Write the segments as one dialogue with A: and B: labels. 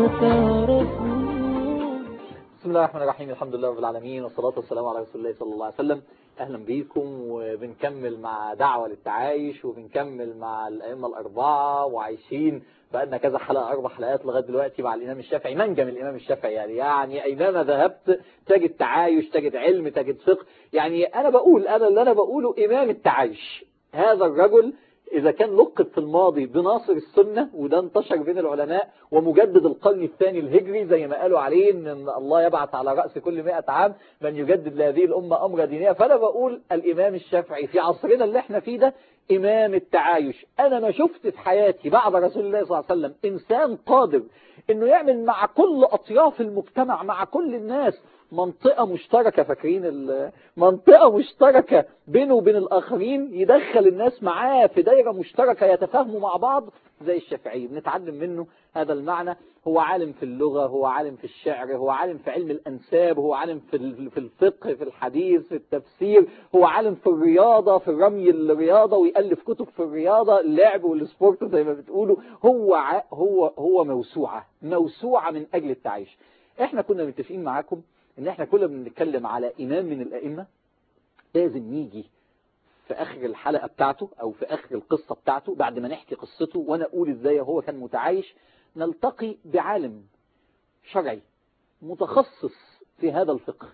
A: تعرفون
B: بسم الله الرحمن الرحيم الحمد لله رب العالمين والصلاة والسلام على رسول الله صلى الله عليه وسلم أهلا بيكم وبنكمل مع دعوة للتعايش وبنكمل مع الأئمة الأربعة وعايشين بقالنا كذا حلقة أربع حلقات لغاية دلوقتي مع الإمام الشافعي منجم الإمام الشافعي يعني يعني أينما ذهبت تجد تعايش تجد علم تجد فقه يعني أنا بقول أنا اللي أنا بقوله إمام التعايش هذا الرجل إذا كان لقب في الماضي بناصر السنة وده انتشر بين العلماء ومجدد القرن الثاني الهجري زي ما قالوا عليه إن الله يبعث على رأس كل مئة عام من يجدد لهذه الأمة أمر دينية فأنا بقول الإمام الشافعي في عصرنا اللي احنا فيه ده إمام التعايش أنا ما شفت في حياتي بعد رسول الله صلى الله عليه وسلم إنسان قادر إنه يعمل مع كل أطياف المجتمع مع كل الناس منطقة مشتركة فاكرين منطقة مشتركة بينه وبين الآخرين يدخل الناس معاه في دايرة مشتركة يتفاهموا مع بعض زي الشافعي بنتعلم منه هذا المعنى هو عالم في اللغة هو عالم في الشعر هو عالم في علم الأنساب هو عالم في في الفقه في الحديث في التفسير هو عالم في الرياضة في الرمي الرياضة ويألف كتب في الرياضة اللعب والسبورت زي ما بتقولوا هو ع... هو هو موسوعة موسوعة من أجل التعايش احنا كنا متفقين معاكم ان احنا كل ما بنتكلم على امام من الائمة لازم نيجي في اخر الحلقة بتاعته او في اخر القصة بتاعته بعد ما نحكي قصته وانا اقول ازاي هو كان متعايش نلتقي بعالم شرعي متخصص في هذا الفقه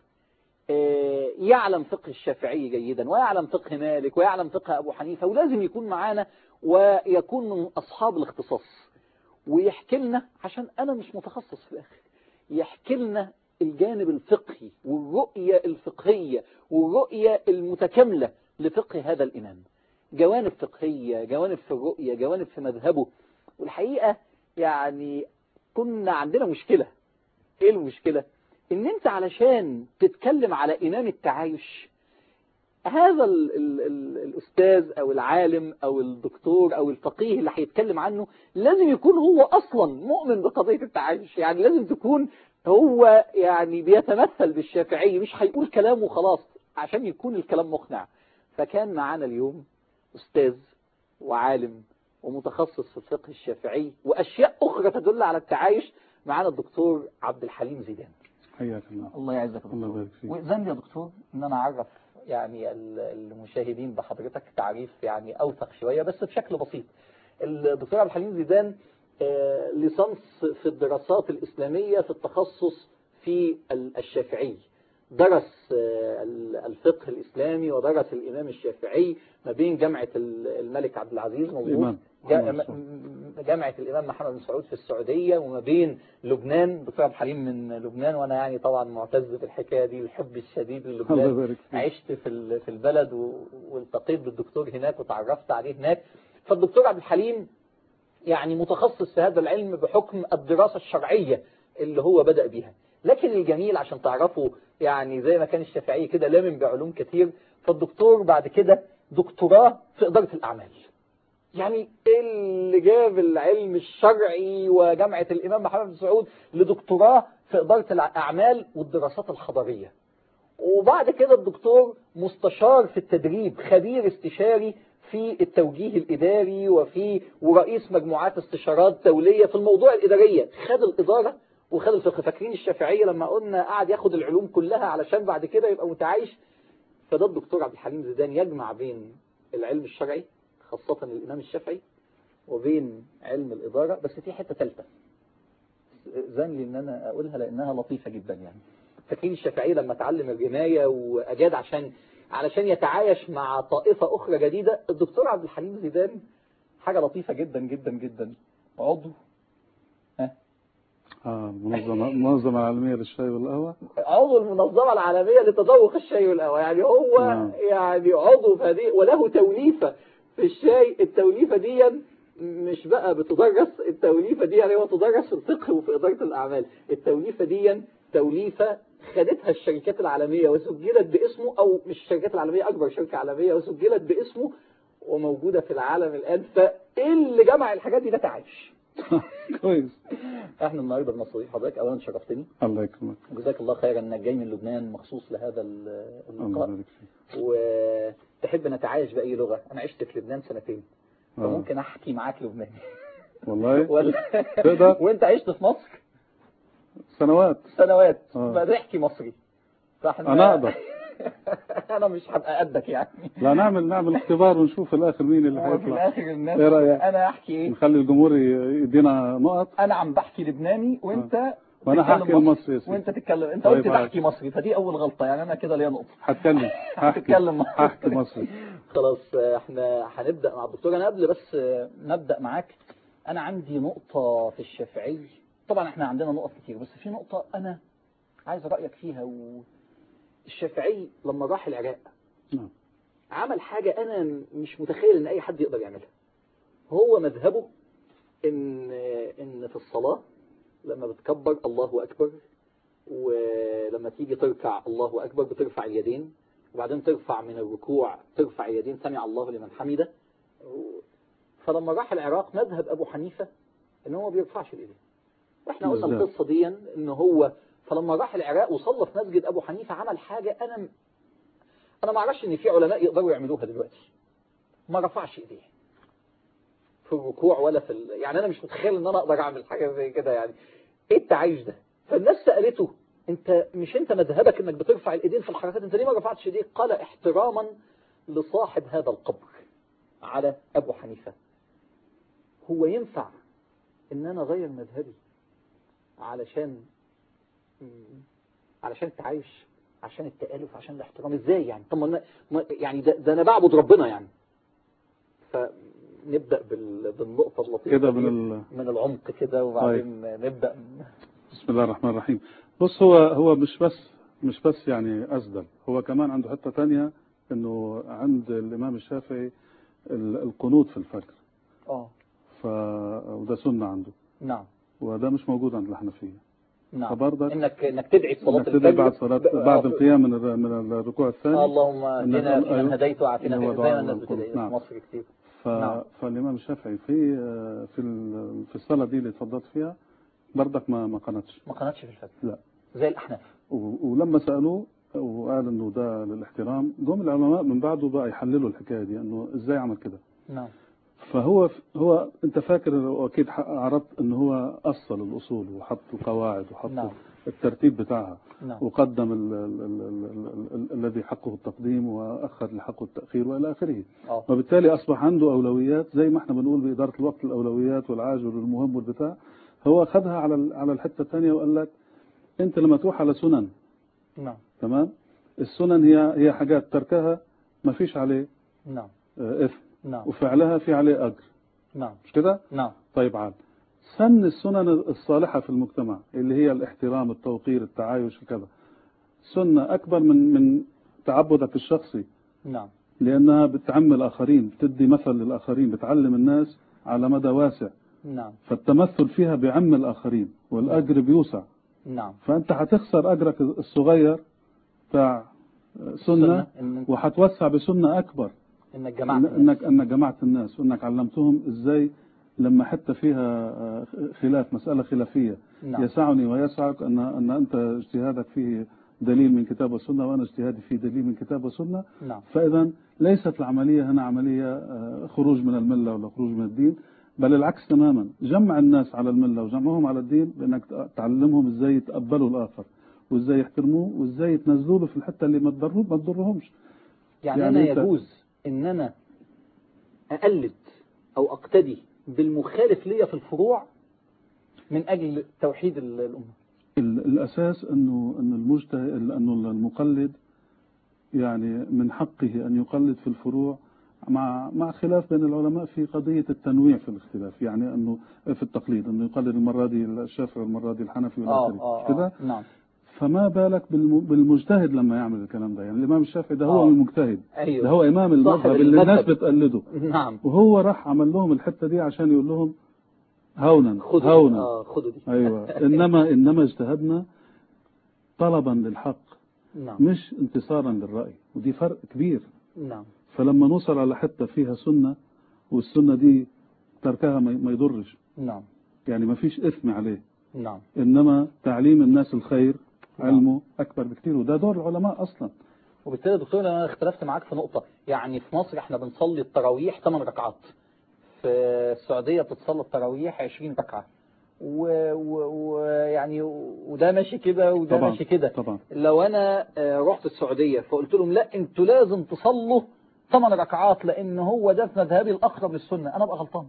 B: يعلم فقه الشافعي جيدا ويعلم فقه مالك ويعلم فقه ابو حنيفة ولازم يكون معانا ويكون من اصحاب الاختصاص ويحكي لنا عشان انا مش متخصص في الاخر يحكي لنا الجانب الفقهي والرؤية الفقهية والرؤية المتكاملة لفقه هذا الإمام جوانب فقهية جوانب في الرؤية جوانب في مذهبه والحقيقة يعني كنا عندنا مشكلة ايه المشكلة ان انت علشان تتكلم على إمام التعايش هذا ال ال ال الأستاذ أو العالم أو الدكتور أو الفقيه اللي هيتكلم عنه لازم يكون هو أصلا مؤمن بقضية التعايش يعني لازم تكون هو يعني بيتمثل بالشافعي مش هيقول كلامه وخلاص عشان يكون الكلام مقنع فكان معانا اليوم أستاذ وعالم ومتخصص في الفقه الشافعي وأشياء أخرى تدل على التعايش معانا الدكتور عبد الحليم زيدان
C: حياك الله
B: الله يعزك
C: الله يبارك فيك
B: وإذن يا دكتور إن أنا أعرف يعني المشاهدين بحضرتك تعريف يعني أوثق شوية بس بشكل بسيط الدكتور عبد الحليم زيدان ليسانس في الدراسات الإسلامية في التخصص في الشافعي درس الفقه الإسلامي ودرس الإمام الشافعي ما بين جامعة الملك عبد العزيز موجود جامعة الإمام محمد بن سعود في السعودية وما بين لبنان دكتور عبد الحليم من لبنان وأنا يعني طبعا معتز بالحكاية دي الحب الشديد للبنان عشت في في البلد والتقيت بالدكتور هناك وتعرفت عليه هناك فالدكتور عبد الحليم يعني متخصص في هذا العلم بحكم الدراسة الشرعية اللي هو بدأ بيها لكن الجميل عشان تعرفوا يعني زي ما كان الشافعي كده لامن بعلوم كتير فالدكتور بعد كده دكتوراه في إدارة الأعمال يعني اللي جاب العلم الشرعي وجامعة الإمام محمد بن سعود لدكتوراه في إدارة الأعمال والدراسات الحضارية وبعد كده الدكتور مستشار في التدريب خبير استشاري في التوجيه الإداري وفي ورئيس مجموعات استشارات دولية في الموضوع الإدارية خد الإدارة وخد الفقه فاكرين الشافعية لما قلنا قعد ياخد العلوم كلها علشان بعد كده يبقى متعايش فده الدكتور عبد الحليم زيدان يجمع بين العلم الشرعي خاصة الإمام الشافعي وبين علم الإدارة بس في حتة ثالثة زان لي إن أنا أقولها لأنها لطيفة جدا يعني فاكرين الشافعي لما تعلم الرماية وأجاد عشان علشان يتعايش مع طائفة أخرى جديدة الدكتور عبد الحليم زيدان حاجة لطيفة جدا جدا جدا عضو ها
C: اه المنظمة المنظمة العالمية للشاي والقهوة
B: عضو المنظمة العالمية لتذوق الشاي والقهوة يعني هو
C: نعم.
B: يعني عضو في هذه وله توليفة في الشاي التوليفة دي مش بقى بتدرس التوليفة دي يعني هو تدرس في الفقه وفي إدارة الأعمال التوليفة دي توليفة خدتها الشركات العالمية وسجلت باسمه أو مش الشركات العالمية أكبر شركة عالمية وسجلت باسمه وموجودة في العالم الآن فإيه اللي جمع الحاجات دي ده تعايش
C: كويس
B: احنا النهارده بنستضيف حضرتك اولا شرفتني
C: الله يكرمك
B: جزاك الله خيرا انك جاي من لبنان مخصوص لهذا ال-
C: الله
B: اللقاء
C: يبارك فيك
B: وتحب نتعايش باي لغه انا عشت في لبنان سنتين
C: آه.
B: فممكن احكي معاك لبناني
C: والله
B: ولا
C: تقدر؟
B: وانت عشت في مصر
C: سنوات
B: سنوات
C: آه.
B: ما تحكي مصري فاحنا
C: أنا أقدر.
B: انا مش هبقى قدك يعني
C: لا نعمل نعمل اختبار ونشوف في الاخر مين اللي
B: هو في
C: هيطلع
B: الاخر الناس
C: إيه رأيك؟
B: انا احكي ايه
C: نخلي الجمهور ي- يدينا نقط
B: انا عم بحكي لبناني وانت
C: وأنا
B: تتكلم
C: هحكي المصري يا سيدي.
B: وانت تتكلم انت
C: طيب
B: قلت
C: عادي.
B: بحكي مصري فدي اول غلطه يعني انا كده ليا نقطه
C: هتكلم هحكي
B: هتتكلم
C: هحكي مصري
B: خلاص آه، احنا هنبدا مع الدكتور انا قبل بس آه، نبدا معاك انا عندي نقطه في الشافعي طبعا احنا عندنا نقط كتير بس في نقطه انا عايز رايك فيها و... الشافعي لما راح العراق
C: نعم.
B: عمل حاجه انا مش متخيل ان اي حد يقدر يعملها هو مذهبه ان ان في الصلاه لما بتكبر الله اكبر ولما تيجي تركع الله اكبر بترفع اليدين وبعدين ترفع من الركوع ترفع اليدين سمع الله لمن حمده فلما راح العراق مذهب ابو حنيفه ان هو ما بيرفعش الايدين واحنا قلنا
C: بالظبط.
B: القصه دي ان هو فلما راح العراق وصلى في مسجد ابو حنيفه عمل حاجه انا انا ما اعرفش ان في علماء يقدروا يعملوها دلوقتي ما رفعش ايديه في الركوع ولا في ال... يعني انا مش متخيل ان انا اقدر اعمل حاجه زي كده يعني ايه التعايش ده فالناس سالته انت مش انت مذهبك انك بترفع الايدين في الحركات انت ليه ما رفعتش ايديك قال احتراما لصاحب هذا القبر على ابو حنيفه هو ينفع ان انا اغير مذهبي علشان مم، علشان التعايش عشان التآلف عشان الاحترام ازاي يعني طب ما أنا- ما- يعني ده, ده انا بعبد ربنا يعني فنبدأ بال... بالنقطة اللطيفة
C: كده
B: دي
C: من ال...
B: من العمق كده وبعدين نبدأ
C: بسم الله الرحمن الرحيم بص هو هو مش بس مش بس يعني أسدل هو كمان عنده حتة تانية انه عند الامام الشافعي ال- القنوت في الفجر
B: اه
C: ف وده سنة عنده
B: نعم
C: وده مش موجود عند الحنفية
B: نعم
C: فبرضك
B: انك انك تدعي في صلاة
C: انك تدعي
B: الفجر
C: بعد صلاة
B: ب-
C: بعد
B: آه،
C: القيام من الر- من الركوع الثاني
B: اللهم اهدنا
C: إنك-
B: فيمن
C: أيوه.
B: هديت وعافنا
C: اللي هو
B: فيمن زي ما
C: دعاء
B: الناس
C: القنوت.
B: بتدعي في
C: نعم.
B: مصر كتير
C: ف...
B: نعم.
C: فالإمام الشافعي في في ال- في الصلاة دي اللي اتفضلت فيها برضك ما ما قنتش
B: ما قناتش في الفجر
C: لا
B: زي الأحناف
C: و- ولما سألوه وقال انه ده للاحترام جم العلماء من بعده بقى يحللوا الحكايه دي انه ازاي عمل كده
B: نعم
C: فهو هو انت فاكر واكيد ح- عرفت ان هو اصل الاصول وحط القواعد وحط
B: نعم.
C: الترتيب بتاعها
B: نعم
C: وقدم ال ال ال ال ال ال الذي حقه التقديم واخر اللي حقه التاخير والى اخره
B: اه
C: وبالتالي اصبح عنده اولويات زي ما احنا بنقول باداره الوقت الاولويات والعاجل والمهم والبتاع هو خدها على ال- على الحته الثانيه وقال لك انت لما تروح على سنن
B: نعم
C: تمام السنن هي هي حاجات تركها ما فيش عليه
B: نعم
C: آه، اثم
B: نعم
C: وفعلها في عليه اجر
B: نعم
C: مش كده
B: نعم
C: طيب عال سن السنن الصالحة في المجتمع اللي هي الاحترام التوقير التعايش كذا سنة أكبر من من تعبدك الشخصي
B: نعم
C: لأنها بتعم الآخرين بتدي مثل للآخرين بتعلم الناس على مدى واسع
B: نعم
C: فالتمثل فيها بعم الآخرين والأجر بيوسع
B: نعم
C: فأنت هتخسر أجرك الصغير بتاع سنة
B: إن-
C: وهتوسع بسنة أكبر
B: انك جمعت
C: إن-
B: الناس.
C: انك انك جمعت الناس وانك علمتهم ازاي لما حتى فيها آه، خلاف مسألة خلافية
B: نعم
C: يسعني ويسعك ان ان انت اجتهادك فيه دليل من كتاب وسنة وانا اجتهادي فيه دليل من كتاب وسنة
B: نعم
C: فاذا ليست العملية هنا عملية آه، خروج من الملة ولا خروج من الدين بل العكس تماما جمع الناس على الملة وجمعهم على الدين بانك تعلمهم ازاي يتقبلوا الاخر وازاي يحترموه وازاي يتنزلوا له في الحتة اللي ما تضره ما تضرهمش
B: يعني,
C: يعني
B: انا
C: أنت-
B: يجوز ان انا اقلد او اقتدي بالمخالف ليا في الفروع من اجل توحيد ال- الامه
C: ال- الأساس أنه أن المجتهد أنه المقلد يعني من حقه أن يقلد في الفروع مع مع خلاف بين العلماء في قضية التنويع في الاختلاف يعني أنه في التقليد أنه يقلد المرة دي الشافعي والمرة دي الحنفي
B: اه
C: والآخر
B: اه
C: كده
B: آه. نعم
C: فما بالك بالم- بالمجتهد لما يعمل الكلام ده يعني الإمام الشافعي ده هو
B: آه.
C: المجتهد
B: ايوه
C: ده هو إمام المذهب
B: صاحب
C: اللي الناس
B: المذهب.
C: بتقلده
B: نعم
C: وهو راح عمل لهم الحتة دي عشان يقول لهم هونا
B: خدوا دي.
C: هونا
B: اه خدوا دي
C: ايوه انما انما اجتهدنا طلبا للحق
B: نعم
C: مش انتصارا للراي ودي فرق كبير
B: نعم
C: فلما نوصل على حته فيها سنه والسنه دي تركها ما ما يضرش
B: نعم
C: يعني ما فيش اثم عليه
B: نعم
C: انما تعليم الناس الخير
B: نعم.
C: علمه اكبر بكتير وده دور العلماء اصلا
B: وبالتالي يا دكتور انا اختلفت معاك في نقطه يعني في مصر احنا بنصلي التراويح 8 ركعات في السعوديه بتتصلى التراويح 20 ركعه ويعني و... و... يعني وده ماشي كده وده
C: طبعا
B: ماشي كده
C: طبعا
B: لو انا آه، رحت السعودية فقلت لهم لا انتوا لازم تصلوا ثمان ركعات لان هو ده في مذهبي الاقرب للسنة انا ابقى غلطان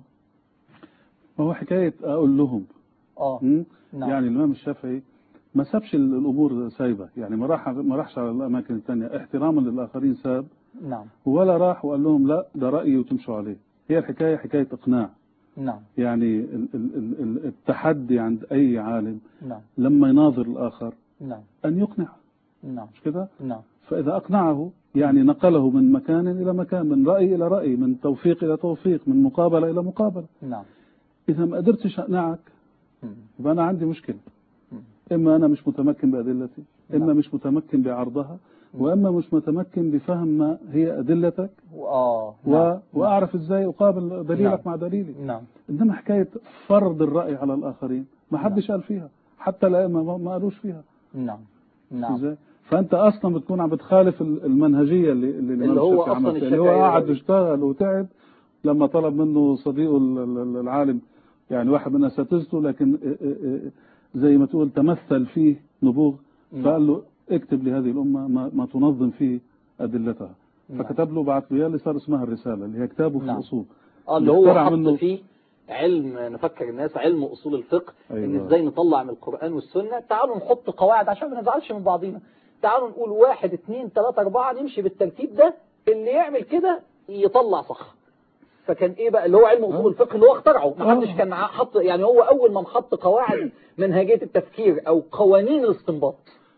C: ما هو حكاية أقول لهم
B: اه
C: م?
B: نعم.
C: يعني الإمام الشافعي ما سابش ال- الأمور سايبة يعني ما راح ما راحش على الأماكن الثانية احتراما للآخرين ساب
B: نعم
C: ولا راح وقال لهم لا ده رأيي وتمشوا عليه هي الحكاية حكاية إقناع
B: نعم
C: يعني ال- ال- ال- ال- التحدي عند أي عالم
B: نعم
C: لما يناظر الآخر
B: نعم
C: أن يقنع
B: نعم
C: مش كده
B: نعم
C: فإذا أقنعه يعني نقله من مكان إلى مكان من رأي إلى رأي من توفيق إلى توفيق من مقابلة إلى مقابلة
B: نعم
C: إذا ما قدرتش أقنعك
B: مم.
C: يبقى أنا عندي مشكلة
B: مم.
C: إما أنا مش متمكن بأدلتي إما
B: نعم.
C: مش متمكن بعرضها وإما مش متمكن بفهم ما هي أدلتك
B: اه
C: و...
B: نعم.
C: وأعرف إزاي أقابل دليلك
B: نعم.
C: مع دليلي
B: نعم
C: إنما حكاية فرض الرأي على الآخرين ما حدش قال فيها حتى الأئمة ما- ما قالوش فيها
B: نعم نعم
C: إزاي فأنت أصلا بتكون عم بتخالف ال- المنهجية اللي اللي, الإمام
B: اللي هو
C: الشافعي
B: أصلاً
C: عمل فيها. اللي هو
B: الشافعي
C: قعد
B: هو-
C: واشتغل وتعب لما طلب منه صديقه ال- ال- العالم يعني واحد من أساتذته لكن ا- ا- ا- زي ما تقول تمثل فيه نبوغ
B: نعم.
C: فقال له اكتب لهذه الأمة ما, ما تنظم فيه أدلتها
B: نعم.
C: فكتب له بعت له اياه اللي صار اسمها الرسالة اللي هي كتابه في
B: نعم.
C: الأصول
B: اه اللي هو
C: اخترع
B: حط
C: منه-
B: فيه علم نفكر الناس علم اصول الفقه
C: أيوة.
B: ان ازاي نطلع من القرآن والسنة تعالوا نحط قواعد عشان ما نزعلش من بعضينا تعالوا نقول واحد اتنين تلاتة اربعة نمشي بالترتيب ده اللي يعمل كده يطلع صح فكان ايه بقى اللي هو علم اصول
C: آه.
B: الفقه اللي هو اخترعه ما حدش
C: آه.
B: كان ع- حط يعني هو اول ما حط قواعد منهجية التفكير او قوانين الاستنباط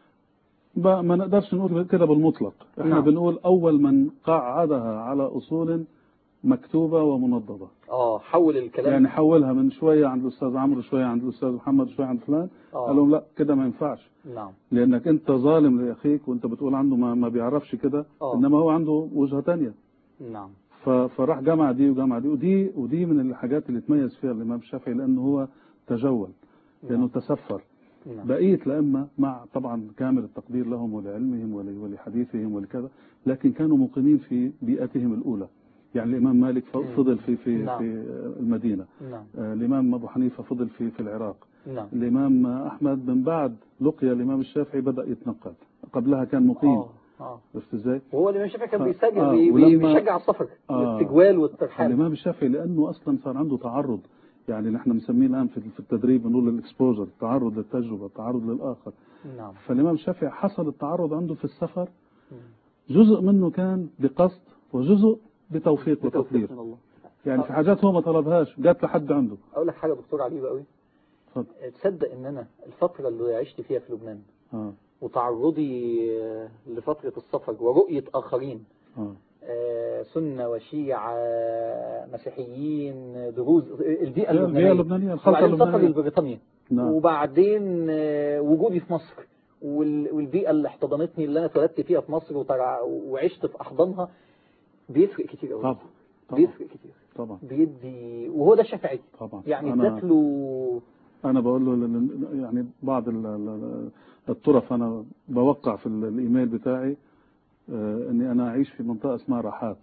C: ما ما نقدرش نقول كده بالمطلق احنا
B: نعم.
C: بنقول أول من قعدها على أصول مكتوبة ومنضبة
B: اه حول الكلام
C: يعني حولها من شوية عند الأستاذ عمرو شوية عند الأستاذ محمد شوية عند فلان
B: آه.
C: قال لهم لا كده ما ينفعش
B: نعم
C: لأنك أنت ظالم لأخيك وأنت بتقول عنده ما, ما بيعرفش كده
B: آه.
C: إنما هو عنده وجهة تانية
B: نعم
C: ف- فراح جمع دي وجمع دي ودي ودي من الحاجات اللي تميز فيها الإمام الشافعي لأنه هو تجول لأنه
B: نعم.
C: تسفر
B: نعم
C: بقية الأئمة مع طبعا كامل التقدير لهم ولعلمهم ول- ولحديثهم ولكذا لكن كانوا مقيمين في بيئتهم الأولى يعني الإمام مالك ف- فضل في في
B: نعم.
C: في المدينة
B: نعم
C: آه، الإمام أبو حنيفة فضل في في العراق
B: نعم
C: الإمام أحمد من بعد لقي الإمام الشافعي بدأ يتنقل قبلها كان مقيم
B: اه اه
C: عرفت إزاي؟
B: وهو الإمام الشافعي كان
C: ف-
B: بيسجل
C: آه،
B: بي-
C: ولما-
B: بيشجع السفر
C: آه.
B: الاستجوال والترحال
C: الإمام الشافعي لأنه أصلا صار عنده تعرض يعني نحن بنسميه الآن في في التدريب بنقول الاكسبوجر التعرض للتجربة التعرض للآخر
B: نعم
C: فالإمام الشافعي حصل التعرض عنده في السفر
B: مم.
C: جزء منه كان بقصد وجزء بتوفيق
B: بتوفيق
C: وتقدير
B: من الله
C: يعني في حاجات هو ما طلبهاش جات لحد عنده
B: اقول لك حاجه دكتور عجيبه قوي
C: اتفضل
B: تصدق ان انا الفتره اللي عشت فيها في لبنان
C: اه
B: وتعرضي آه، لفتره السفر ورؤيه اخرين
C: اه
B: آه، سنه وشيعه مسيحيين دروز البيئه
C: البيئة
B: اللبنانيه
C: اللبنانية الخلطة
B: وبعدين سفري
C: اللبنانية
B: لبريطانيا
C: نعم
B: وبعدين آه، وجودي في مصر وال- والبيئة اللي احتضنتني اللي أنا اتولدت فيها في مصر وترع- وعشت في أحضانها بيفرق كتير قوي
C: طبعا طبعا
B: بيفرق كتير
C: طبعا
B: بيدي وهو ده الشافعي
C: طبعا
B: يعني
C: أنا
B: ادت له
C: أنا بقول له لل- يعني بعض ال- ال- الطرف أنا بوقع في ال- الإيميل بتاعي آه، إني أنا أعيش في منطقة اسمها راحات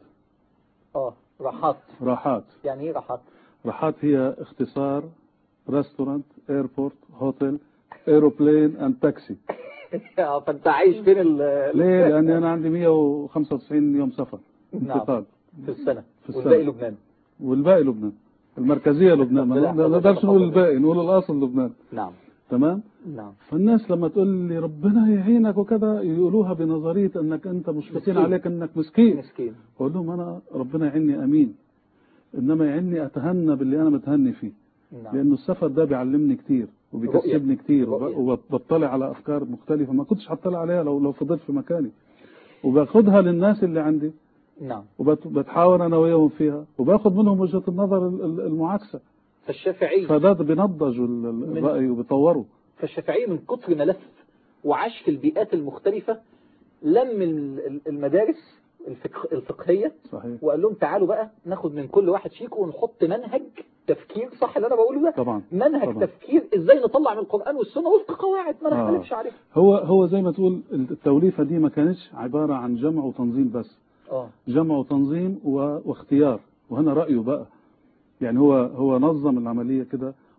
B: اه راحات
C: راحات
B: يعني ايه راحات
C: راحات هي اختصار ريستورانت ايربورت هوتيل ايروبلين اند تاكسي
B: آه، فانت عايش فين ال-
C: ليه لاني انا عندي 195 يوم سفر
B: نعم
C: انتقال
B: في السنة
C: في السنة.
B: والباقي لبنان
C: والباقي لبنان المركزيه لبنان ما
B: ربنا
C: نقدرش
B: يحفظك.
C: نقول الباقي نقول الاصل لبنان
B: نعم
C: تمام
B: نعم
C: فالناس لما تقول لي ربنا يعينك وكذا يقولوها بنظريه انك انت مشفقين
B: مسكين.
C: عليك انك مسكين
B: مسكين
C: بقول لهم انا ربنا يعيني امين انما يعيني اتهنى باللي انا متهني فيه
B: نعم
C: لانه السفر ده بيعلمني كتير وبيكسبني كتير
B: رؤية.
C: وب- وبطلع على افكار مختلفه ما كنتش هطلع عليها لو لو فضلت في مكاني وباخدها للناس اللي عندي
B: نعم
C: وبتحاور انا وياهم فيها وباخد منهم وجهه النظر ال- ال- المعاكسه
B: فالشافعي
C: فده بينضجوا ال- ال-
B: من-
C: الراي وبيطوروا
B: فالشافعي من كتر ما لف وعاش في البيئات المختلفة لم ال- ال- المدارس الفقه الفقهية
C: صحيح
B: وقال لهم تعالوا بقى ناخد من كل واحد فيكم ونحط منهج تفكير صح اللي انا بقوله ده
C: طبعا
B: منهج
C: طبعا.
B: تفكير ازاي نطلع من القرآن والسنة وفق قواعد ما
C: آه.
B: نختلفش عليها
C: هو هو زي ما تقول التوليفه دي ما كانتش عباره عن جمع وتنظيم بس
B: اه
C: جمع وتنظيم و- واختيار وهنا رأيه بقى يعني هو هو نظم العملية كده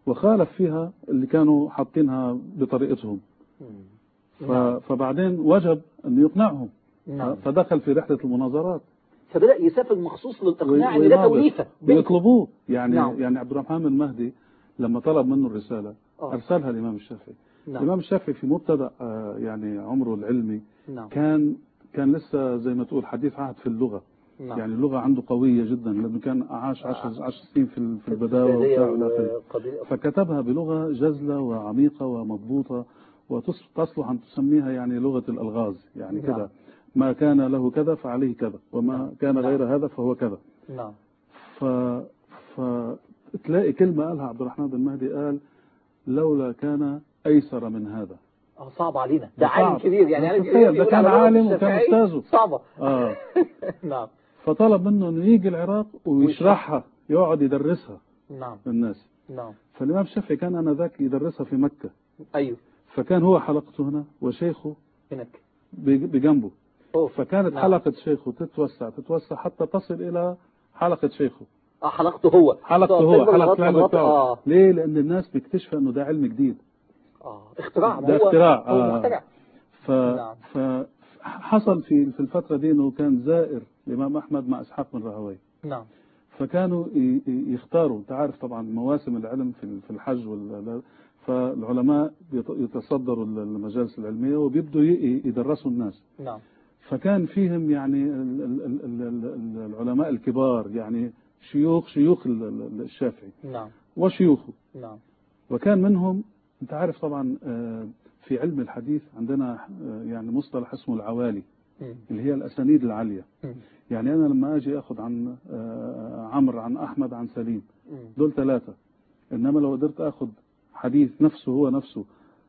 C: وخالف فيها اللي كانوا حاطينها بطريقتهم
B: مم.
C: ف...
B: نعم.
C: فبعدين وجب أن يقنعهم
B: نعم
C: فدخل في رحلة المناظرات
B: فبدأ يسافر مخصوص للإقناع إن ده
C: ويناظر.
B: توليفة بينكم.
C: ويطلبوه يعني
B: نعم.
C: يعني عبد الرحمن المهدي لما طلب منه الرسالة
B: آه.
C: أرسلها الإمام الشافعي
B: نعم
C: الإمام الشافعي في مبتدأ آه، يعني عمره العلمي
B: نعم
C: كان كان لسه زي ما تقول حديث عهد في اللغة
B: نعم
C: يعني اللغة عنده قوية جدا لأنه كان عاش عشر, عشر سنين في ال- في البداوة
B: السعودية
C: وبتاع والى آخره.
B: وقضية-
C: فكتبها بلغة جزلة وعميقة ومضبوطة وتصلح أن تسميها يعني لغة الألغاز يعني
B: نعم.
C: كذا ما كان له كذا فعليه كذا وما
B: نعم.
C: كان
B: نعم.
C: غير هذا فهو كذا
B: نعم
C: ف... فتلاقي كلمة قالها عبد الرحمن بن مهدي قال لولا كان أيسر من هذا
B: اه صعب علينا ده
C: ده
B: عالم
C: صعب.
B: كبير يعني
C: ده
B: عالم
C: تخيل،
B: كبير
C: ده
B: يقول
C: كان
B: على لغة
C: عالم وكان
B: الشافعي
C: أستاذه.
B: صعبة
C: آه.
B: نعم
C: فطلب منه أنه يجي العراق ويشرحها يقعد يدرسها
B: نعم
C: للناس
B: نعم
C: فالإمام الشافعي كان أنذاك يدرسها في مكة
B: ايوه
C: فكان هو حلقته هنا وشيخه
B: هناك
C: بج- بجنبه
B: أوه.
C: فكانت
B: نعم.
C: حلقة شيخه تتوسع تتوسع حتى تصل إلى حلقة شيخه
B: اه حلقته هو
C: حلقته
B: طب
C: هو
B: تكبر
C: حلقة
B: لغاية
C: العلم
B: مرات-
C: بتاعه
B: اه
C: ليه؟ لأن الناس بيكتشفوا إنه ده علم جديد
B: اه اختراع ما
C: ده
B: هو
C: اختراع،
B: هو
C: آه.
B: مخترع
C: ف...
B: نعم.
C: فحصل في في الفترة دي إنه كان زائر الإمام أحمد مع إسحاق بن راهوي
B: نعم
C: فكانوا ي- ي- يختاروا أنت عارف طبعا مواسم العلم في في الحج وال... فالعلماء يت- يتصدروا المجالس العلمية وبيبدوا ي- يدرسوا الناس
B: نعم
C: فكان فيهم يعني ال- ال- ال- ال- ال- العلماء الكبار يعني شيوخ شيوخ ال- ال- الشافعي
B: نعم
C: وشيوخه
B: نعم
C: وكان منهم انت عارف طبعا آه، في علم الحديث عندنا آه، يعني مصطلح اسمه العوالي
B: مم.
C: اللي هي الاسانيد العاليه
B: مم.
C: يعني انا لما اجي اخذ عن آه، عمرو عن احمد عن سليم
B: مم.
C: دول ثلاثه انما لو قدرت اخذ حديث نفسه هو نفسه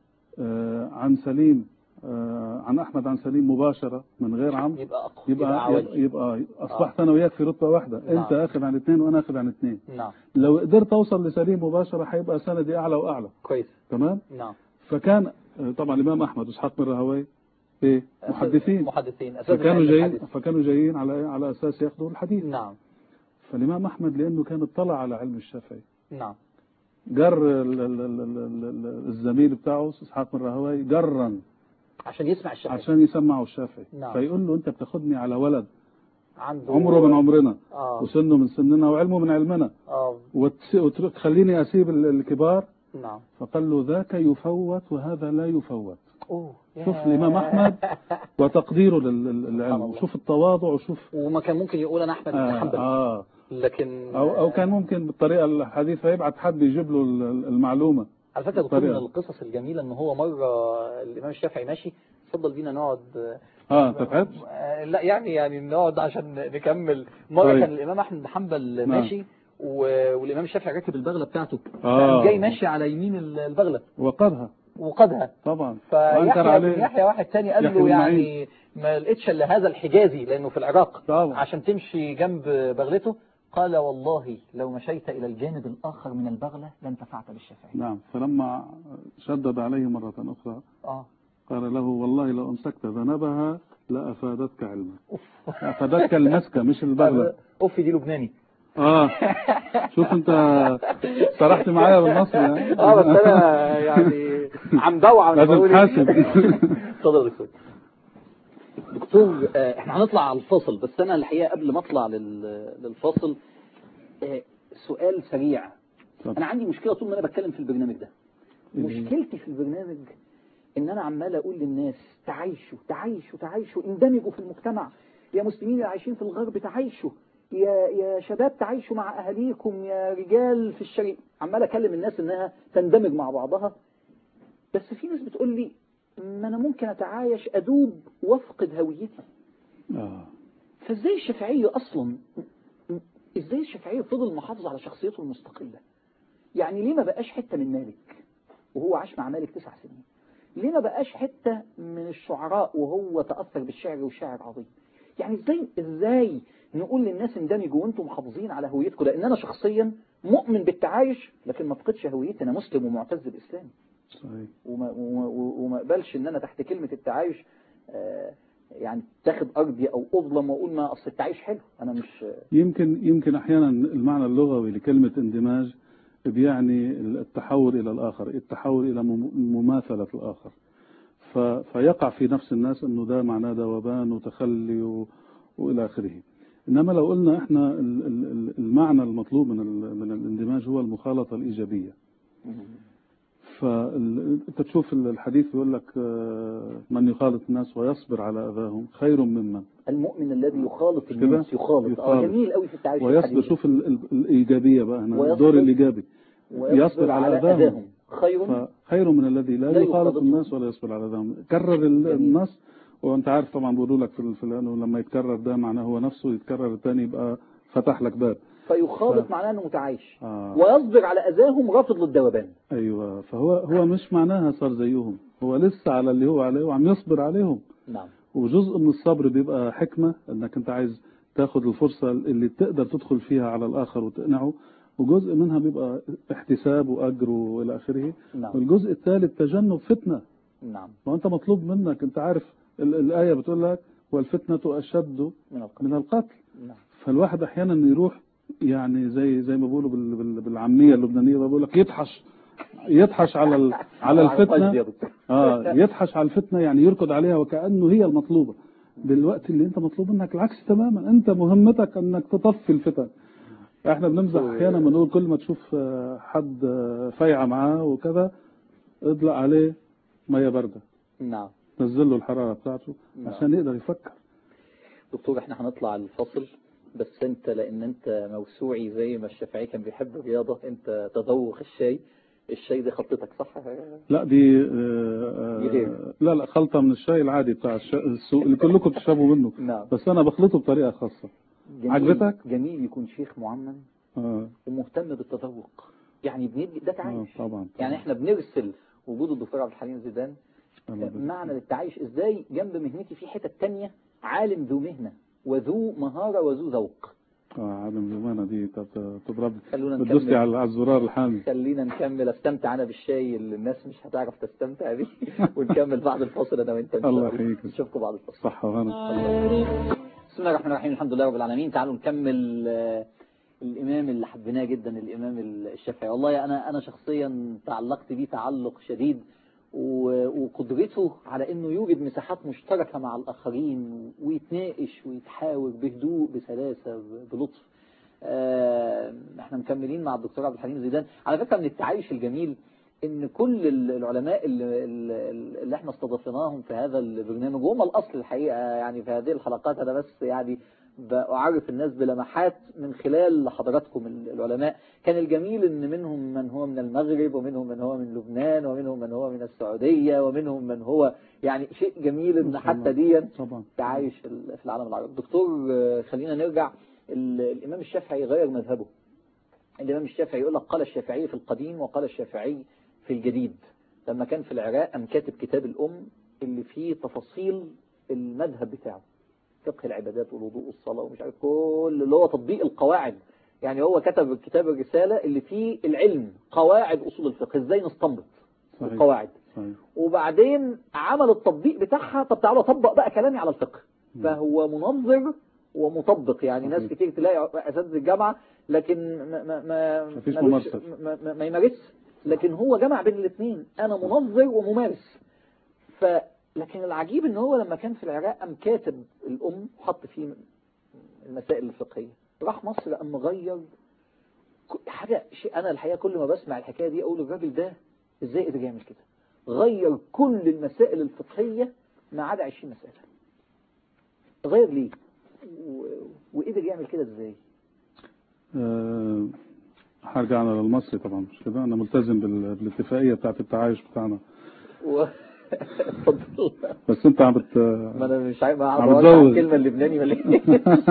C: آه، عن سليم آه، عن احمد عن سليم مباشره من غير عمرو
B: يبقى اقوى
C: يبقى
B: عوالي.
C: يبقى اصبحت انا وياك في رتبه واحده
B: نعم.
C: انت اخذ عن اثنين وانا اخذ عن اثنين
B: نعم
C: لو قدرت اوصل لسليم مباشره هيبقى سندي اعلى واعلى
B: كويس
C: تمام
B: نعم
C: فكان آه، طبعا الامام احمد واسحاق بن راهوي ايه محدثين
B: محدثين اساسا
C: فكانوا
B: علم
C: جايين
B: الحديث.
C: فكانوا جايين على إيه؟ على اساس ياخذوا الحديث
B: نعم
C: فالامام احمد لانه كان اطلع على علم الشافعي
B: نعم
C: جر ال- ال- ال- ال- ال- الزميل بتاعه اسحاق بن راهوي جرا
B: عشان يسمع الشافعي
C: عشان يسمعوا الشافعي
B: نعم.
C: فيقول له انت بتاخدني على ولد
B: عنده
C: عمره من عمرنا
B: اه
C: وسنه من سننا وعلمه من علمنا
B: اه
C: وتس- وتخليني اسيب ال- الكبار
B: نعم
C: فقال له ذاك يفوت وهذا لا يفوت
B: اوه
C: شوف
B: يا.
C: الامام احمد وتقديره لل- لل-
B: سبحان
C: للعلم
B: الله.
C: وشوف التواضع وشوف
B: وما كان ممكن يقول انا احمد بن
C: آه,
B: حنبل
C: آه
B: لكن
C: أو, أو كان ممكن بالطريقة الحديثة يبعت حد يجيب له ال- المعلومة
B: على فكره دكتور من
C: طريقة.
B: القصص الجميله ان هو مره الامام الشافعي ماشي اتفضل بينا نقعد
C: اه أنت تعبت؟
B: آه، لا يعني يعني نقعد عشان نكمل مره
C: طيب.
B: كان الامام احمد بن حنبل
C: نعم.
B: ماشي و- والامام الشافعي راكب البغله بتاعته
C: آه.
B: قام جاي ماشي على يمين البغله
C: وقدها
B: وقدها
C: طبعا وأنكر
B: فيحيى بن
C: عليه
B: يحيى واحد تاني قال
C: يحيى
B: له
C: بن
B: يعني ما لقيتش الا هذا الحجازي لانه في العراق
C: طبعا.
B: عشان تمشي جنب بغلته قال والله لو مشيت الى الجانب الاخر من البغله لانتفعت بالشافعي
C: نعم فلما شدد عليه مرة أخرى
B: اه
C: قال له والله لو أمسكت ذنبها لأفادتك علما أفادتك المسكة مش البغلة
B: اوف دي لبناني
C: اه شوف انت سرحت معايا بالمصري ها؟
B: اه بس انا يعني عم دوعة
C: لازم
B: بقول
C: تحاسب.
B: اتفضل يا دكتور دكتور آه، احنا هنطلع على الفاصل بس انا الحقيقه قبل ما اطلع لل- للفاصل آه، سؤال سريع
C: اتفضل.
B: انا عندي مشكله طول ما انا بتكلم في البرنامج ده
C: إيه هي؟
B: مشكلتي في البرنامج ان انا عمال اقول للناس تعايشوا تعايشوا تعايشوا اندمجوا في المجتمع يا مسلمين اللي عايشين في الغرب تعايشوا يا يا شباب تعايشوا مع اهاليكم يا رجال في الشريك عمال اكلم الناس انها تندمج مع بعضها بس في ناس بتقول لي ما انا ممكن اتعايش ادوب وافقد هويتي
C: آه.
B: فازاي الشافعية اصلا ازاي الشافعية فضل محافظ على شخصيته المستقلة يعني ليه ما بقاش حتة من مالك وهو عاش مع مالك تسع سنين ليه ما بقاش حتة من الشعراء وهو تأثر بالشعر وشاعر عظيم يعني ازاي ازاي نقول للناس اندمجوا وانتم محافظين على هويتكم لان انا شخصيا مؤمن بالتعايش لكن ما افقدش هويتي انا مسلم ومعتز باسلامي
C: صحيح
B: وما, وما, وما اقبلش ان انا تحت كلمة التعايش آه، يعني تاخد ارضي او اظلم واقول ما اصل التعايش حلو انا مش
C: يمكن يمكن احيانا المعنى اللغوي لكلمه اندماج بيعني التحول إلى الآخر التحول إلى مم- مماثلة الآخر ف- فيقع في نفس الناس أنه ده معناه ذوبان وتخلي و... وإلى آخره إنما لو قلنا إحنا ال- ال- ال- المعنى المطلوب من ال- من الاندماج هو المخالطة الإيجابية فأنت تشوف الحديث بيقول لك آه، من يخالط الناس ويصبر على أذاهم خير ممن
B: المؤمن الذي يخالط
C: كده؟
B: الناس يخالط اه
C: يخالط.
B: جميل قوي في التعايش
C: ويصبر
B: الحديث.
C: شوف ال- ال- الإيجابية بقى هنا
B: ويصبر-
C: الدور الإيجابي
B: ويصبر
C: يصبر على أذاهم.
B: خير
C: فخير من الذي لا,
B: لا
C: يخالط
B: يخالطهم.
C: الناس ولا يصبر على ذنب كرر ال- النص وانت عارف طبعا بيقولوا لك في ال- في لانه لما يتكرر ده معناه هو نفسه يتكرر الثاني يبقى فتح لك باب
B: فيخالط
C: ف-
B: معناه انه متعايش
C: آه.
B: ويصبر على اذاهم رافض للذوبان
C: ايوه فهو هو مش معناها صار زيهم هو لسه على اللي هو عليه وعم يصبر عليهم
B: نعم
C: وجزء من الصبر بيبقى حكمة انك انت عايز تاخد الفرصة اللي تقدر تدخل فيها على الاخر وتقنعه وجزء منها بيبقى احتساب واجر والى اخره
B: نعم
C: والجزء الثالث تجنب فتنة
B: نعم
C: وانت مطلوب منك انت عارف ال- الآية بتقول لك والفتنة أشد
B: من القتل
C: من القتل
B: نعم
C: فالواحد أحيانا يروح يعني زي زي ما بيقولوا بال- بال- بالعامية اللبنانية بيقول لك يطحش يطحش على ال- على
B: القلب يا
C: الفتنة
B: دكتور.
C: اه يطحش على الفتنة يعني يركض عليها وكأنه هي المطلوبة بالوقت اللي انت مطلوب منك العكس تماما انت مهمتك انك تطفي الفتن احنا بنمزح احيانا بنقول كل ما تشوف آه، حد آه، فايعة معاه وكذا اطلق عليه مية باردة
B: نعم
C: نزل له الحرارة بتاعته
B: نعم.
C: عشان يقدر يفكر
B: دكتور احنا هنطلع الفصل بس انت لان انت موسوعي زي ما الشافعي كان بيحب الرياضة انت تذوق الشاي الشاي دي خطتك صح
C: لا دي آه،
B: دي غير.
C: آه، لا لا خلطة من الشاي العادي بتاع الش- السوق اللي كلكم بتشربوا منه
B: نعم
C: بس أنا بخلطه بطريقة خاصة
B: جميل
C: عجبتك؟
B: جميل يكون شيخ معمم
C: آه
B: ومهتم بالتذوق يعني بندي ده
C: آه
B: تعايش
C: طبعا
B: يعني احنا بنرسل وجود الدكتور عبد الحليم زيدان
C: طبعاً.
B: معنى للتعايش ازاي جنب مهنتي في حتة تانية عالم ذو مهنة وذو مهارة وذو ذوق
C: اه عالم زمانة دي طب- تضرب
B: خلونا
C: بتدوسي
B: نكمل
C: على على الزرار الحامي
B: خلينا نكمل استمتع انا بالشاي اللي الناس مش هتعرف تستمتع بيه ونكمل بعد الفاصل انا وانت ان شاء
C: الله
B: الله
C: يحييك.
B: نشوفكم بعد الفاصل
C: صح وهنا
B: بسم الله الرحمن الرحيم الحمد لله رب العالمين تعالوا نكمل آه، الإمام اللي حبيناه جدا الإمام الشافعي والله أنا أنا شخصيا تعلقت بيه تعلق شديد و- وقدرته على إنه يوجد مساحات مشتركة مع الآخرين ويتناقش ويتحاور بهدوء بسلاسة ب- بلطف آه، احنا مكملين مع الدكتور عبد الحليم زيدان على فكرة من التعايش الجميل ان كل ال- العلماء اللي, اللي اللي احنا استضفناهم في هذا البرنامج وهم الاصل الحقيقة يعني في هذه الحلقات انا بس يعني بعرف الناس بلمحات من خلال حضراتكم ال- العلماء كان الجميل ان منهم من هو من المغرب ومنهم من هو من لبنان ومنهم من هو من السعودية ومنهم من هو يعني شيء جميل ان
C: ما شاء
B: حتى
C: الله.
B: دي
C: طبعا
B: تعايش في ال- في العالم العربي دكتور آه، خلينا نرجع ال- الإمام الشافعي غير مذهبه الإمام الشافعي يقول لك قال الشافعي في القديم وقال الشافعي في الجديد لما كان في العراق أم كاتب كتاب الأم اللي فيه تفاصيل المذهب بتاعه فقه العبادات والوضوء والصلاة ومش عارف كل اللي هو تطبيق القواعد يعني هو كتب كتاب الرسالة اللي فيه العلم قواعد أصول الفقه ازاي نستنبط
C: صحيح
B: القواعد
C: صحيح
B: وبعدين عمل التطبيق بتاعها طب تعالوا طبق بقى كلامي على الفقه
C: مم.
B: فهو منظر ومطبق يعني ناس
C: صحيح.
B: كتير تلاقي اساتذه الجامعه لكن ما ما ما
C: مفيش
B: ملوش-
C: ممارسة.
B: ما, ما, ما يمارسش لكن هو جمع بين الاثنين انا منظر وممارس ف لكن العجيب ان هو لما كان في العراق قام كاتب الام حط فيه المسائل الفقهيه راح مصر قام مغير ك- حاجه شيء انا الحقيقه كل ما بسمع الحكايه دي اقول الراجل ده ازاي قدر يعمل كده غير كل المسائل الفقهيه ما عدا 20 مساله غير ليه و- وقدر يعمل كده ازاي
C: آه، هرجع انا للمصري طبعا مش كده انا ملتزم بال- بالاتفاقيه بتاعت التعايش بتاعنا
B: و... اتفضل
C: بس انت عم بت
B: ما انا مش عارف ما
C: عم
B: اعرف أقول
C: بتزود.
B: الكلمه اللبناني ولا ايه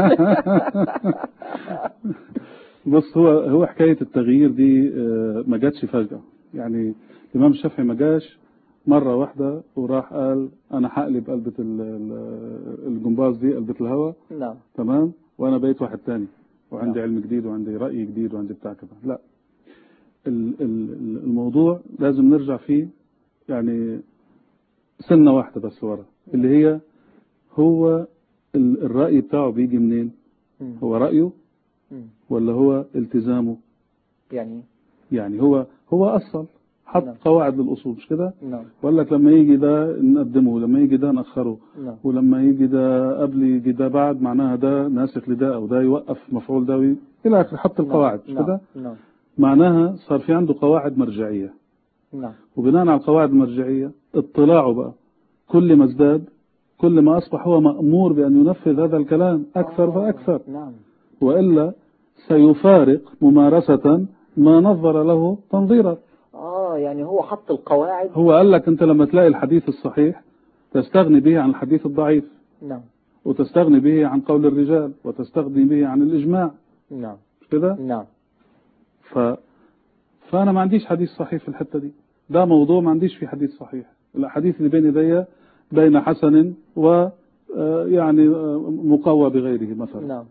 C: بص هو هو حكايه التغيير دي آه، ما جاتش فجاه يعني الامام الشافعي ما جاش مره واحده وراح قال انا هقلب قلبة ال- ال- الجمباز دي قلبة الهوا
B: نعم
C: تمام وانا بقيت واحد تاني وعندي
B: نعم.
C: علم جديد وعندي رأي جديد وعندي بتاع كده لا ال- ال- الموضوع لازم نرجع فيه يعني سنة واحدة بس ورا اللي هي هو ال- الرأي بتاعه بيجي منين
B: مم.
C: هو رأيه
B: مم.
C: ولا هو التزامه
B: يعني
C: يعني هو هو أصل حط
B: نعم.
C: قواعد للأصول مش كده
B: نعم
C: وقال لك لما يجي ده نقدمه ولما يجي ده نأخره
B: نعم
C: ولما يجي ده قبل يجي ده بعد معناها ده ناسخ لده أو ده يوقف مفعول ده وي- إلى آخر حط القواعد مش
B: نعم
C: كده
B: نعم
C: معناها صار في عنده قواعد مرجعية
B: نعم
C: وبناء على القواعد المرجعية اطلاعه بقى كل ما ازداد كل ما أصبح هو مأمور بأن ينفذ هذا الكلام أكثر
B: آه،
C: فأكثر
B: نعم
C: وإلا سيفارق ممارسة ما نظر له تنظيرا
B: اه يعني هو حط القواعد
C: هو قال لك أنت لما تلاقي الحديث الصحيح تستغني به عن الحديث الضعيف
B: نعم
C: وتستغني به عن قول الرجال وتستغني به عن الإجماع
B: نعم
C: مش كده
B: نعم
C: ف... فأنا ما عنديش حديث صحيح في الحتة دي ده موضوع ما عنديش فيه حديث صحيح الحديث اللي بين يدي بين حسن و آه، يعني آه، مقوى بغيره مثلا
B: نعم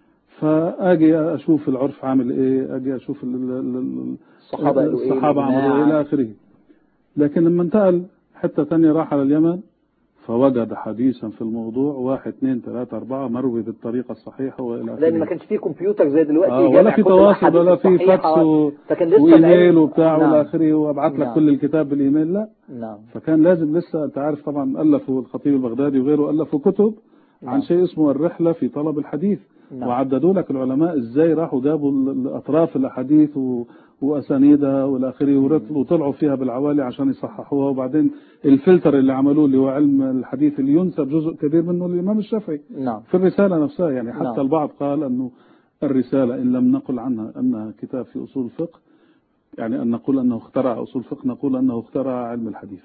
C: فاجي اشوف العرف عامل ايه اجي اشوف ال- ال- ال-
B: الصحابة قالوا ايه
C: الصحابه عملوا ايه
B: الإجماع.
C: الى اخره لكن لما انتقل حته ثانيه راح على اليمن فوجد حديثا في الموضوع واحد اثنين ثلاثة أربعة مروي بالطريقة الصحيحة وإلى آخره
B: لان ما كانش فيه كمبيوتر زي دلوقتي
C: آه،
B: يجمع
C: ولا في
B: كل
C: تواصل
B: الأحاديث
C: ولا في
B: الصحيحة.
C: فاكس و...
B: فكان لسه
C: وايميل
B: العلم-
C: وبتاع
B: نعم.
C: والى اخره وابعت لك
B: نعم.
C: كل الكتاب بالايميل لا
B: نعم
C: فكان لازم لسه انت عارف طبعا الفوا الخطيب البغدادي وغيره الفوا كتب عن
B: نعم.
C: شيء اسمه الرحله في طلب الحديث
B: نعم.
C: وعددوا لك العلماء ازاي راحوا جابوا ال- ال- اطراف الاحاديث و... واسانيدها والى اخره ورت- وطلعوا فيها بالعوالي عشان يصححوها وبعدين الفلتر اللي عملوه اللي هو علم الحديث اللي ينسب جزء كبير منه للامام الشافعي
B: نعم
C: في الرساله نفسها يعني حتى
B: نعم.
C: البعض قال انه الرساله ان لم نقل عنها انها كتاب في اصول الفقه يعني ان نقول انه اخترع اصول الفقه نقول انه اخترع علم الحديث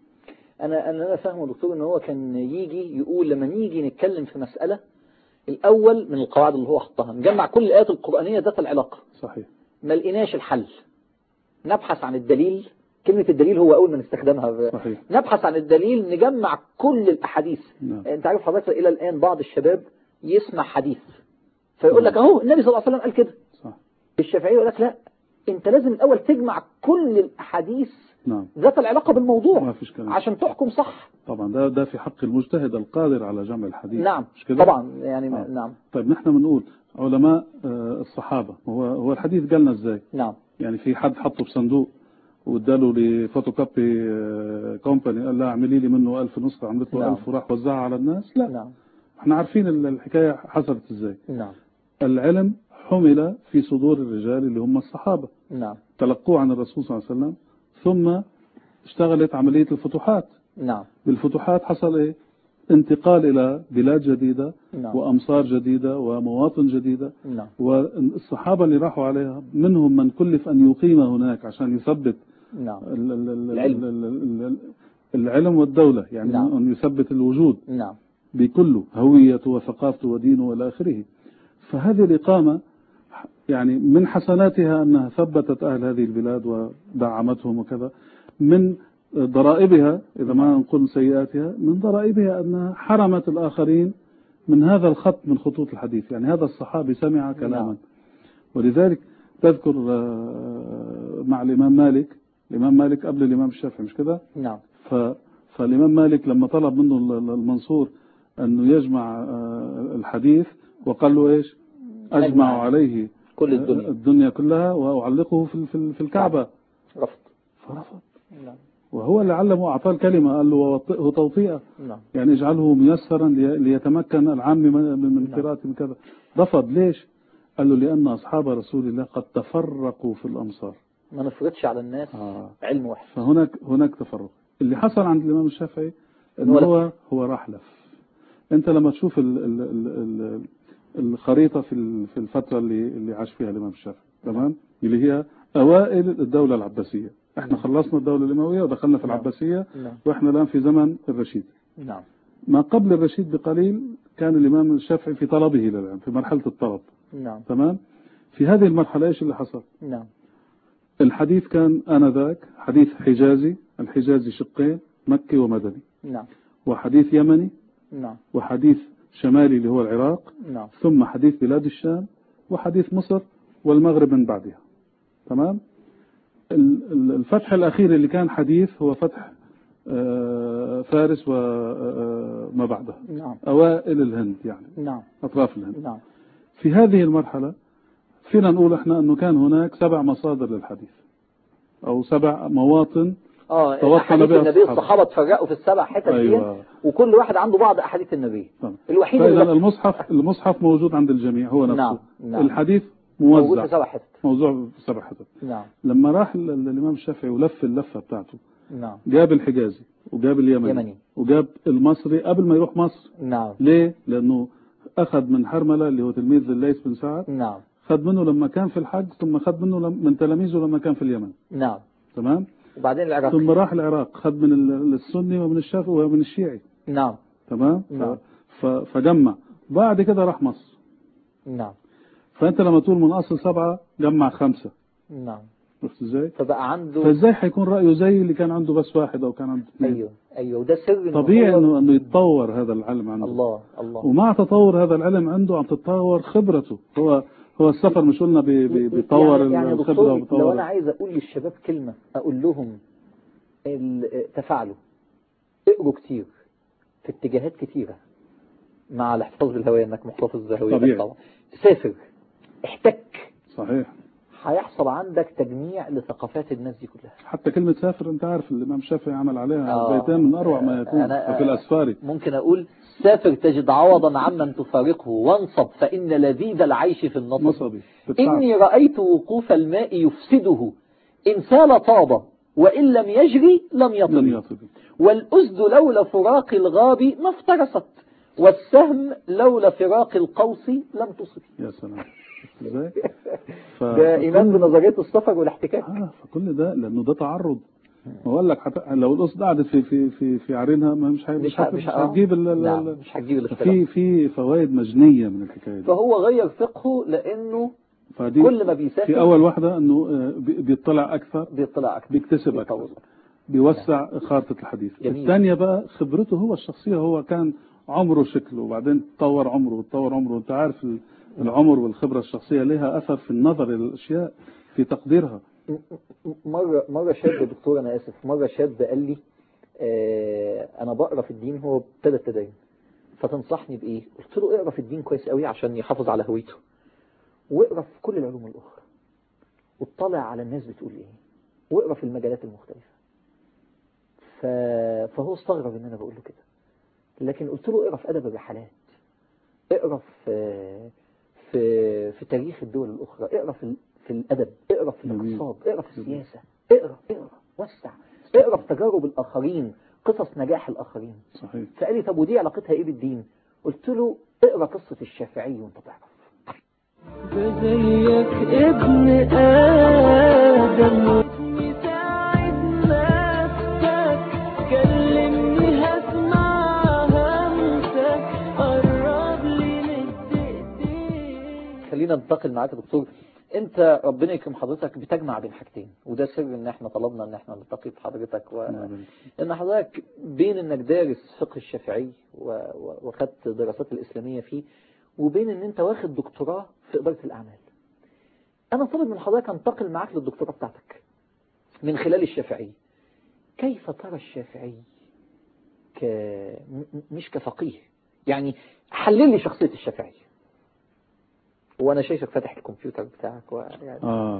B: انا انا انا فاهمه دكتور ان هو كان يجي يقول لما نيجي نتكلم في مسألة الاول من القواعد اللي هو حطها نجمع كل الايات القرآنية ذات العلاقة
C: صحيح
B: ما لقيناش الحل نبحث عن الدليل كلمة الدليل هو أول ما نستخدمها ب-
C: صحيح
B: نبحث عن الدليل نجمع كل الأحاديث
C: نعم.
B: أنت عارف حضرتك إلى الآن بعض الشباب يسمع حديث فيقول لك أهو النبي صلى الله عليه وسلم قال كده
C: صح
B: الشافعي يقول لك لا أنت لازم الأول تجمع كل الأحاديث
C: نعم
B: ذات العلاقة
C: ما
B: بالموضوع
C: فيش كلام
B: عشان تحكم صح
C: طبعا ده ده في حق المجتهد القادر على جمع الحديث
B: نعم
C: مش كده
B: طبعا يعني
C: آه.
B: نعم
C: طيب نحن بنقول علماء آه، الصحابه هو هو الحديث قالنا ازاي
B: نعم
C: يعني في حد حطه بصندوق واداله لفوتوكوبي آه، كومباني قال لا اعملي لي منه 1000 نسخه عملت له
B: نعم.
C: 1000 وراح وزعها على الناس لا
B: نعم
C: احنا عارفين ال- الحكايه حصلت ازاي
B: نعم
C: العلم حمل في صدور الرجال اللي هم الصحابة
B: نعم
C: تلقوه عن الرسول صلى الله عليه وسلم ثم اشتغلت عملية الفتوحات
B: نعم
C: بالفتوحات حصل ايه انتقال الى بلاد جديدة
B: نعم
C: وامصار جديدة ومواطن جديدة
B: نعم
C: والصحابة اللي راحوا عليها منهم من كلف ان يقيم هناك عشان يثبت
B: نعم
C: ال- ال- ال-
B: العلم.
C: ال- ال- ال- العلم والدولة يعني
B: نعم.
C: ان يثبت الوجود
B: نعم
C: بكله هويته وثقافته ودينه والى اخره فهذه الإقامة يعني من حسناتها أنها ثبتت أهل هذه البلاد ودعمتهم وكذا من ضرائبها إذا ما نقول سيئاتها من ضرائبها أنها حرمت الآخرين من هذا الخط من خطوط الحديث يعني هذا الصحابي سمع كلاما
B: نعم.
C: ولذلك تذكر آه، مع الإمام مالك الإمام مالك قبل الإمام الشافعي مش كده
B: نعم
C: ف... فالإمام مالك لما طلب منه ال- ال- المنصور أنه يجمع آه، الحديث وقال له إيش أجمع
B: أجمع
C: عليه
B: كل الدنيا.
C: الدنيا كلها وأعلقه في في- في الكعبة
B: رفض
C: فرفض
B: نعم
C: وهو اللي علمه أعطاه الكلمة قال له ووطئه توطئة
B: نعم
C: يعني اجعله ميسرا لي- ليتمكن العام من من
B: نعم.
C: قراءة من كذا رفض ليش قال له لأن أصحاب رسول الله قد تفرقوا في الأمصار
B: ما نفرضش على الناس
C: آه.
B: علم واحد
C: فهناك هناك تفرق اللي حصل عند الإمام الشافعي إن
B: هو
C: هو هو راح لف أنت لما تشوف ال ال ال ال الخريطة في ال- في الفترة اللي اللي عاش فيها الإمام الشافعي تمام اللي هي أوائل الدولة العباسية احنا خلصنا الدولة الأموية ودخلنا في
B: نعم.
C: العباسية
B: نعم
C: واحنا الآن في زمن الرشيد
B: نعم
C: ما قبل الرشيد بقليل كان الإمام الشافعي في طلبه للعلم في مرحلة الطلب
B: نعم
C: تمام في هذه المرحلة إيش اللي حصل
B: نعم
C: الحديث كان آنذاك حديث حجازي الحجازي شقين مكي ومدني
B: نعم
C: وحديث يمني
B: نعم
C: وحديث شمالي اللي هو العراق
B: نعم
C: ثم حديث بلاد الشام وحديث مصر والمغرب من بعدها تمام ال- ال- الفتح الأخير اللي كان حديث هو فتح آه، فارس وما بعدها
B: نعم
C: أوائل الهند يعني
B: نعم
C: أطراف الهند
B: نعم
C: في هذه المرحلة فينا نقول احنا أنه كان هناك سبع مصادر للحديث او سبع مواطن
B: اه
C: توصل
B: احاديث
C: بها
B: النبي
C: الصحابة.
B: الصحابه اتفرقوا في السبع حتت دي
C: أيوة.
B: وكل واحد عنده بعض احاديث النبي
C: تمام.
B: الوحيد
C: فاذا
B: اللي
C: المصحف المصحف موجود عند الجميع هو نفسه
B: نعم، نعم.
C: الحديث
B: موجود
C: موزع
B: في سبع حتت
C: موضوع في سبع حتت
B: نعم
C: لما راح ال- ال- الامام الشافعي ولف اللفه بتاعته
B: نعم
C: جاب الحجازي وجاب اليمني
B: يمني.
C: وجاب المصري قبل ما يروح مصر
B: نعم
C: ليه؟ لانه اخذ من حرمله اللي هو تلميذ الليث بن سعد
B: نعم
C: خد منه لما كان في الحج ثم خد منه لم- من تلاميذه لما كان في اليمن
B: نعم
C: تمام
B: وبعدين العراق
C: ثم راح العراق خد من ال- السني ومن الشافعي ومن الشيعي
B: نعم
C: تمام
B: نعم.
C: ف- فجمع بعد كده راح مصر
B: نعم
C: فانت لما تقول من اصل سبعه جمع خمسه
B: نعم
C: شفت ازاي؟
B: فبقى عنده
C: فازاي حيكون رايه زي اللي كان عنده بس واحد او كان عنده اثنين
B: ايوه ايوه وده سر إن
C: طبيعي
B: هو-
C: انه انه يتطور هذا العلم عنده
B: الله الله
C: ومع تطور هذا العلم عنده عم تتطور خبرته هو هو السفر مش قلنا بي- بي- بيطور
B: يعني, يعني
C: الخبره
B: دكتور لو
C: وبيطور
B: انا عايز اقول للشباب كلمه اقول لهم ال- تفاعلوا اقروا كتير في اتجاهات كتيره مع الاحتفاظ بالهويه انك محتفظ بهويتك
C: طبيعي.
B: طبعا سافر احتك
C: صحيح
B: هيحصل عندك تجميع لثقافات الناس دي كلها
C: حتى كلمة سافر أنت عارف الإمام الشافعي عمل عليها
B: آه.
C: بيتين من أروع ما يكون
B: أنا-
C: في الأسفاري
B: ممكن اقول سافر تجد عوضا عمن تفارقه وانصب فان لذيذ العيش في النصب
C: نصبي بالفعل.
B: إني رأيت وقوف الماء يفسده إن سال طاب وإن لم يجري لم
C: لم
B: يطل
C: يطب
B: والأسد لولا فراق الغاب ما افترست والسهم لولا فراق القوس لم تصب
C: يا سلام شفت ازاي؟ ف...
B: ده إيمان
C: فكل-
B: بنظرية السفر والاحتكاك
C: آه فكل ده لأنه ده تعرض ما أقول لك حتى لو الأسد قعدت في في في في عرينها ما مش هي- مش,
B: ه-
C: هت- مش
B: آه.
C: هتجيب ال- ال-
B: نعم
C: ال-
B: مش هتجيب الاختلاف
C: في في فوائد مجنية من الحكاية دي
B: فهو غير فقهه لأنه
C: فدي
B: كل ما بيسافر
C: في أول واحدة إنه آه، بي- بيطلع أكثر
B: بيطلع أكثر
C: بيكتسب
B: بيطور.
C: أكثر بيوسع خارطة الحديث
B: جميل.
C: الثانية بقى خبرته هو الشخصية هو كان عمره شكله وبعدين تطور عمره وتطور عمره وانت عارف ال- العمر والخبرة الشخصية لها أثر في النظر إلى الأشياء في تقديرها
B: مرة مرة شاب دكتور أنا آسف مرة شاب قال لي آه أنا بقرا في الدين هو ابتدى التدين فتنصحني بإيه؟ قلت له اقرا في الدين كويس قوي عشان يحافظ على هويته واقرا في كل العلوم الأخرى واطلع على الناس بتقول إيه واقرا في المجالات المختلفة ف... فهو استغرب إن أنا بقول له كده لكن قلت له اقرا في أدب الرحلات اقرا في في في تاريخ الدول الأخرى اقرا في في الأدب اقرا في
C: جميل.
B: الاقتصاد اقرا في السياسة اقرا اقرا وسع اقرا في تجارب الآخرين قصص نجاح الآخرين
C: صحيح
B: فقال لي طب ودي علاقتها ايه بالدين قلت له اقرا قصة الشافعي وانت تعرف
A: زيك ابن آدم واسمي ساعد نفسك كلمني هسمع همسك قرب لي مد ايديك
B: خلينا ننتقل معاك يا دكتور انت ربنا يكرم حضرتك بتجمع بين حاجتين وده سر ان احنا طلبنا ان احنا نلتقي بحضرتك و... ان حضرتك بين انك دارس فقه الشافعي و... و... وخدت دراسات الاسلاميه فيه وبين ان انت واخد دكتوراه في اداره الاعمال انا طالب من حضرتك انتقل معاك للدكتوراه بتاعتك من خلال الشافعي كيف ترى الشافعي ك... م- م- مش كفقيه يعني حلل لي شخصيه الشافعي وانا شايفك فاتح الكمبيوتر بتاعك ويعني
C: آه.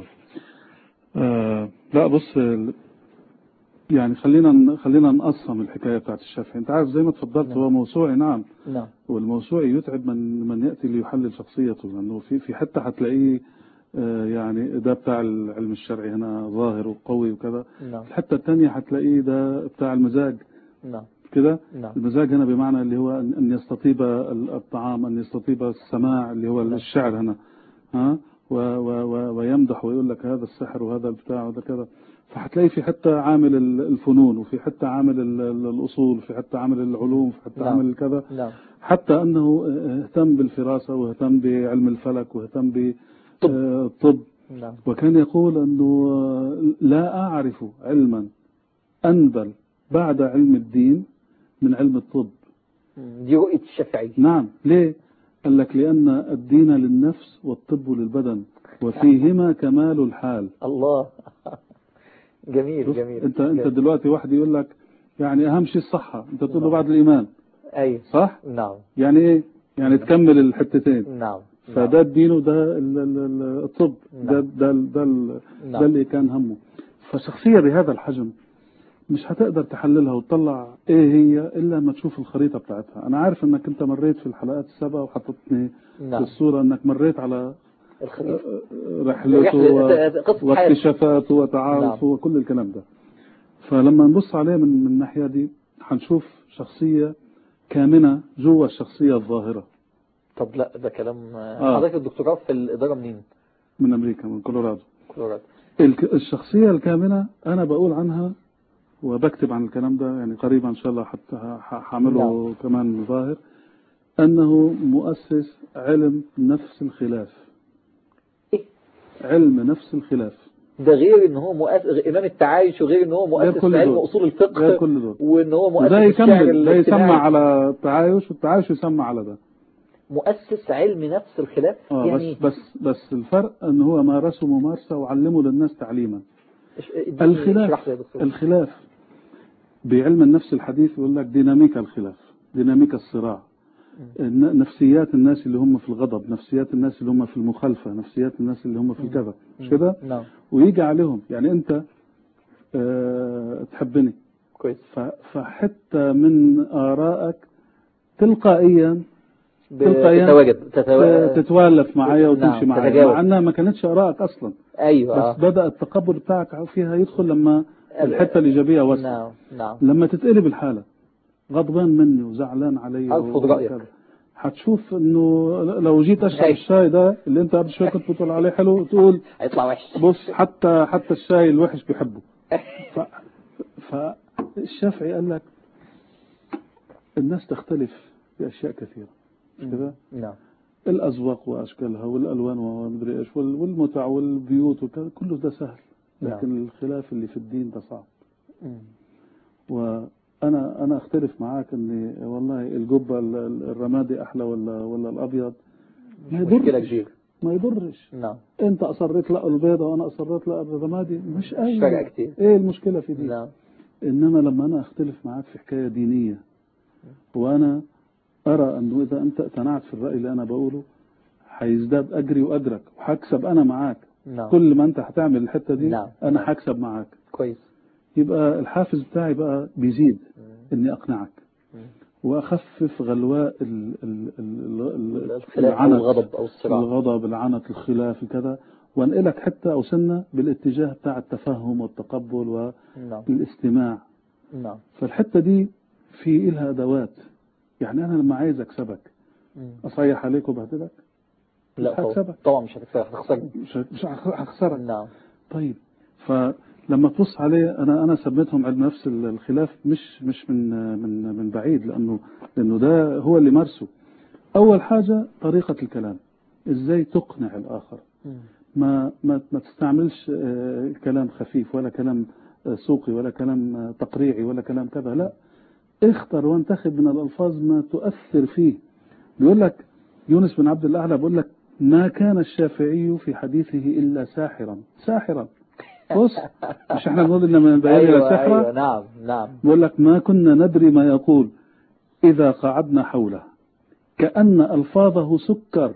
C: آه. لا بص ال- يعني خلينا خلينا نقسم الحكايه بتاعت الشافعي انت عارف زي ما اتفضلت
B: نعم.
C: هو موسوعي نعم
B: نعم
C: والموسوعي يتعب من من ياتي ليحلل شخصيته لانه في في حته هتلاقيه آه، يعني ده بتاع العلم الشرعي هنا ظاهر وقوي وكذا
B: نعم
C: الحته الثانيه هتلاقيه ده بتاع المزاج
B: نعم
C: كده
B: نعم
C: المزاج هنا بمعنى اللي هو أن أن يستطيب ال- الطعام أن يستطيب السماع اللي هو
B: نعم.
C: الشعر هنا ها و و و ويمدح ويقول لك هذا السحر وهذا البتاع وهذا كذا فهتلاقي في حتة عامل ال- الفنون وفي حتة عامل ال- ال- الأصول في حتة عامل العلوم في حتة
B: نعم.
C: عامل الكذا
B: نعم
C: حتى أنه اهتم بالفراسة واهتم بعلم الفلك واهتم
B: طب.
C: بالطب
B: نعم
C: وكان يقول أنه لا أعرف علما أنبل بعد علم الدين من علم الطب
B: دي رؤية الشافعي
C: نعم ليه قال لك لأن الدين للنفس والطب للبدن وفيهما كمال الحال
B: الله جميل
C: شوف،
B: جميل
C: انت انت
B: جميل.
C: دلوقتي واحد يقول لك يعني اهم شيء الصحة انت تقول له
B: نعم.
C: بعد الإيمان
B: ايوه
C: صح
B: نعم
C: يعني ايه يعني تكمل الحتتين
B: نعم
C: فده الدين وده ال- ال- ال- الطب
B: نعم.
C: ده ده ده, ال-
B: نعم.
C: ده اللي كان همه فشخصية بهذا الحجم مش هتقدر تحللها وتطلع ايه هي الا لما تشوف الخريطة بتاعتها انا عارف انك انت مريت في الحلقات السبع وحطتني
B: نعم.
C: في الصورة انك مريت على
B: الخليفة
C: رحلته
B: رحلة-
C: و-
B: قصة حياة.
C: واكتشافاته وتعارفه
B: نعم.
C: وكل الكلام ده فلما نبص عليه من من الناحية دي هنشوف شخصية كامنة جوا الشخصية الظاهرة
B: طب لا ده كلام
C: آه.
B: حضرتك الدكتوراه في الإدارة منين؟
C: من أمريكا من كولورادو
B: كولورادو
C: الك- الشخصية الكامنة أنا بقول عنها وبكتب عن الكلام ده يعني قريبا إن شاء الله حتى ه- ه- هعمله كمان ظاهر أنه مؤسس علم نفس الخلاف
B: إيه؟
C: علم نفس الخلاف
B: ده غير ان هو مؤسس امام التعايش وغير ان هو مؤسس
C: كل
B: في علم
C: دول.
B: اصول
C: غير
B: الفقه
C: كل دول
B: وان هو مؤسس
C: وده
B: الشعر
C: يكمل ده يسمى
B: الاجتماعي.
C: على التعايش والتعايش يسمى على ده
B: مؤسس علم نفس الخلاف
C: اه
B: يعني
C: بس بس بس الفرق ان هو مارسه ممارسه وعلمه للناس تعليما
B: إش- اديني
C: الخلاف
B: اشرح لي يا دكتور
C: الخلاف بعلم النفس الحديث يقول لك ديناميكا الخلاف ديناميكا الصراع الن- نفسيات الناس اللي هم في الغضب نفسيات الناس اللي هم في المخالفة نفسيات الناس اللي هم في الكذا مش كده
B: نعم
C: ويجي عليهم يعني انت اه تحبني
B: كويس
C: ف- فحتى من آرائك تلقائيا تلقائيا
B: تتواجد تتوا...
C: تتوالف معايا وتمشي
B: نعم،
C: معايا
B: تتجاوب.
C: مع انها ما كانتش آرائك اصلا
B: ايوه
C: بس بدأ التقبل بتاعك فيها يدخل لما
B: ال-
C: الحتة الإيجابية وصلت
B: نعم نعم
C: لما تتقلب الحالة غضبان مني وزعلان علي
B: أرفض رأيك.
C: وكذا. هتشوف انه لو جيت اشرب
B: هاي.
C: الشاي ده اللي انت قبل شويه كنت بتقول عليه حلو تقول
B: هيطلع وحش
C: بص حتى حتى الشاي الوحش بيحبه ف فالشافعي قال لك الناس تختلف في اشياء كثيره مش كده
B: نعم
C: الاذواق واشكالها والالوان ومدري ايش وال- والمتع والبيوت وكذا كله ده سهل لكن الخلاف اللي في الدين ده صعب
B: مم.
C: وانا انا اختلف معاك ان والله الجبه ال- ال- الرمادي احلى ولا ولا الابيض ما
B: مشكلة
C: يضرش
B: كبيرة
C: ما يضرش
B: نعم
C: انت اصريت لا البيضه وانا اصريت لا الرمادي مش اي
B: فارقة كتير.
C: ايه المشكله في دي
B: نعم
C: انما لما انا اختلف معاك في حكايه دينيه وانا ارى انه اذا انت اقتنعت في الراي اللي انا بقوله هيزداد اجري واجرك وهكسب انا معاك
B: نعم
C: كل ما انت هتعمل الحته دي
B: نعم.
C: انا
B: نعم.
C: هكسب معاك
B: كويس
C: يبقى الحافز بتاعي بقى بيزيد اني اقنعك
B: مم.
C: واخفف غلواء ال ال ال ال
B: الخلاف او
C: العنت،
B: الغضب او الصراع
C: الغضب العنت الخلاف كذا وانقلك حتى او سنه بالاتجاه بتاع التفهم والتقبل
B: نعم
C: والاستماع
B: نعم
C: فالحته دي في إلها ادوات يعني انا لما عايز اكسبك
B: مم.
C: اصيح عليك وبهدلك
B: لا
C: مش
B: طبعا
C: هكسبك.
B: طبعا مش هتكسبك هتخسرني
C: مش مش هخ- هخسرك
B: نعم
C: طيب فلما تبص عليه انا انا سميتهم علم نفس الخلاف مش مش من من من بعيد لانه لانه ده هو اللي مارسه اول حاجه طريقه الكلام ازاي تقنع الاخر
B: مم.
C: ما ما ما تستعملش آه، كلام خفيف ولا كلام آه، سوقي ولا كلام آه، تقريعي ولا كلام كذا لا اختر وانتخب من الالفاظ ما تؤثر فيه بيقول لك يونس بن عبد الاعلى بيقول لك ما كان الشافعي في حديثه الا ساحرا ساحرا بص مش احنا بنقول ان من البيان الى
B: ايوه
C: سحره
B: ايوه نعم نعم
C: بيقول لك ما كنا ندري ما يقول إذا قعدنا حوله كأن ألفاظه سكر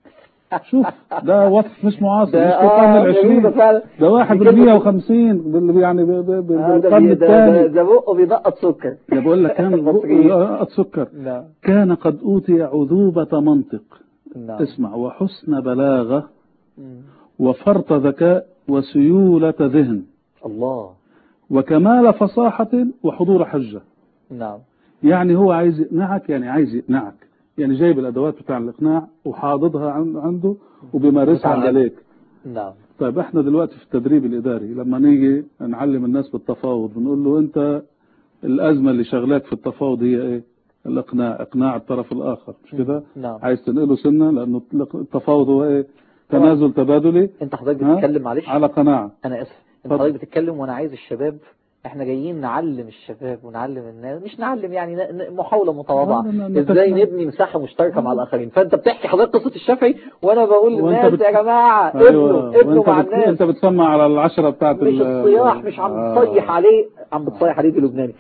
C: شوف ده وصف مش معاصر
B: ده
C: مش في القرن
B: اه غريبة
C: العشرين
B: فعلا
C: ده واحد
B: دي
C: بال
B: كلمة-
C: 150 بال- يعني ب- ب- ب-
B: آه، ده
C: بالقرن
B: بي- ده- ده
C: الثاني
B: ده بقه بينقط سكر
C: ده بقول لك كان
B: المصريين.
C: رأت سكر
B: نعم
C: كان قد أوتي عذوبة منطق
B: نعم
C: اسمع وحسن بلاغة
B: مم.
C: وفرط ذكاء وسيولة ذهن
B: الله
C: وكمال فصاحة وحضور حجة
B: نعم
C: يعني هو عايز يقنعك يعني عايز يقنعك يعني جايب الادوات بتاع الاقناع وحاضضها عن- عنده وبيمارسها
B: متعلم.
C: عليك
B: نعم
C: طيب احنا دلوقتي في التدريب الاداري لما نيجي نعلم الناس بالتفاوض بنقول له انت الازمه اللي شغلاك في التفاوض هي ايه الاقناع اقناع الطرف الاخر مش كده
B: نعم
C: عايز تنقله سنه لانه التفاوض هو ايه تنازل تبادلي
B: انت حضرتك
C: ها؟
B: بتتكلم معلش
C: على قناعه
B: انا اسف انت
C: اتفضل.
B: حضرتك بتتكلم وانا عايز الشباب احنا جايين نعلم الشباب ونعلم الناس مش نعلم يعني ن- ن- محاولة متواضعة
C: آه، ن- ن-
B: ازاي
C: نتفهم.
B: نبني مساحة مشتركة مع الاخرين فانت بتحكي حضرتك قصة الشافعي وانا بقول
C: وانت
B: للناس
C: بت-
B: يا جماعة
C: أيوة.
B: ابنوا ابنوا
C: وانت
B: مع
C: بت-
B: الناس
C: انت بتسمع على العشره بتاعت
B: مش
C: ال-
B: الصياح مش عم
C: آه.
B: بتصيح عليه عم بتصيح عليه باللبناني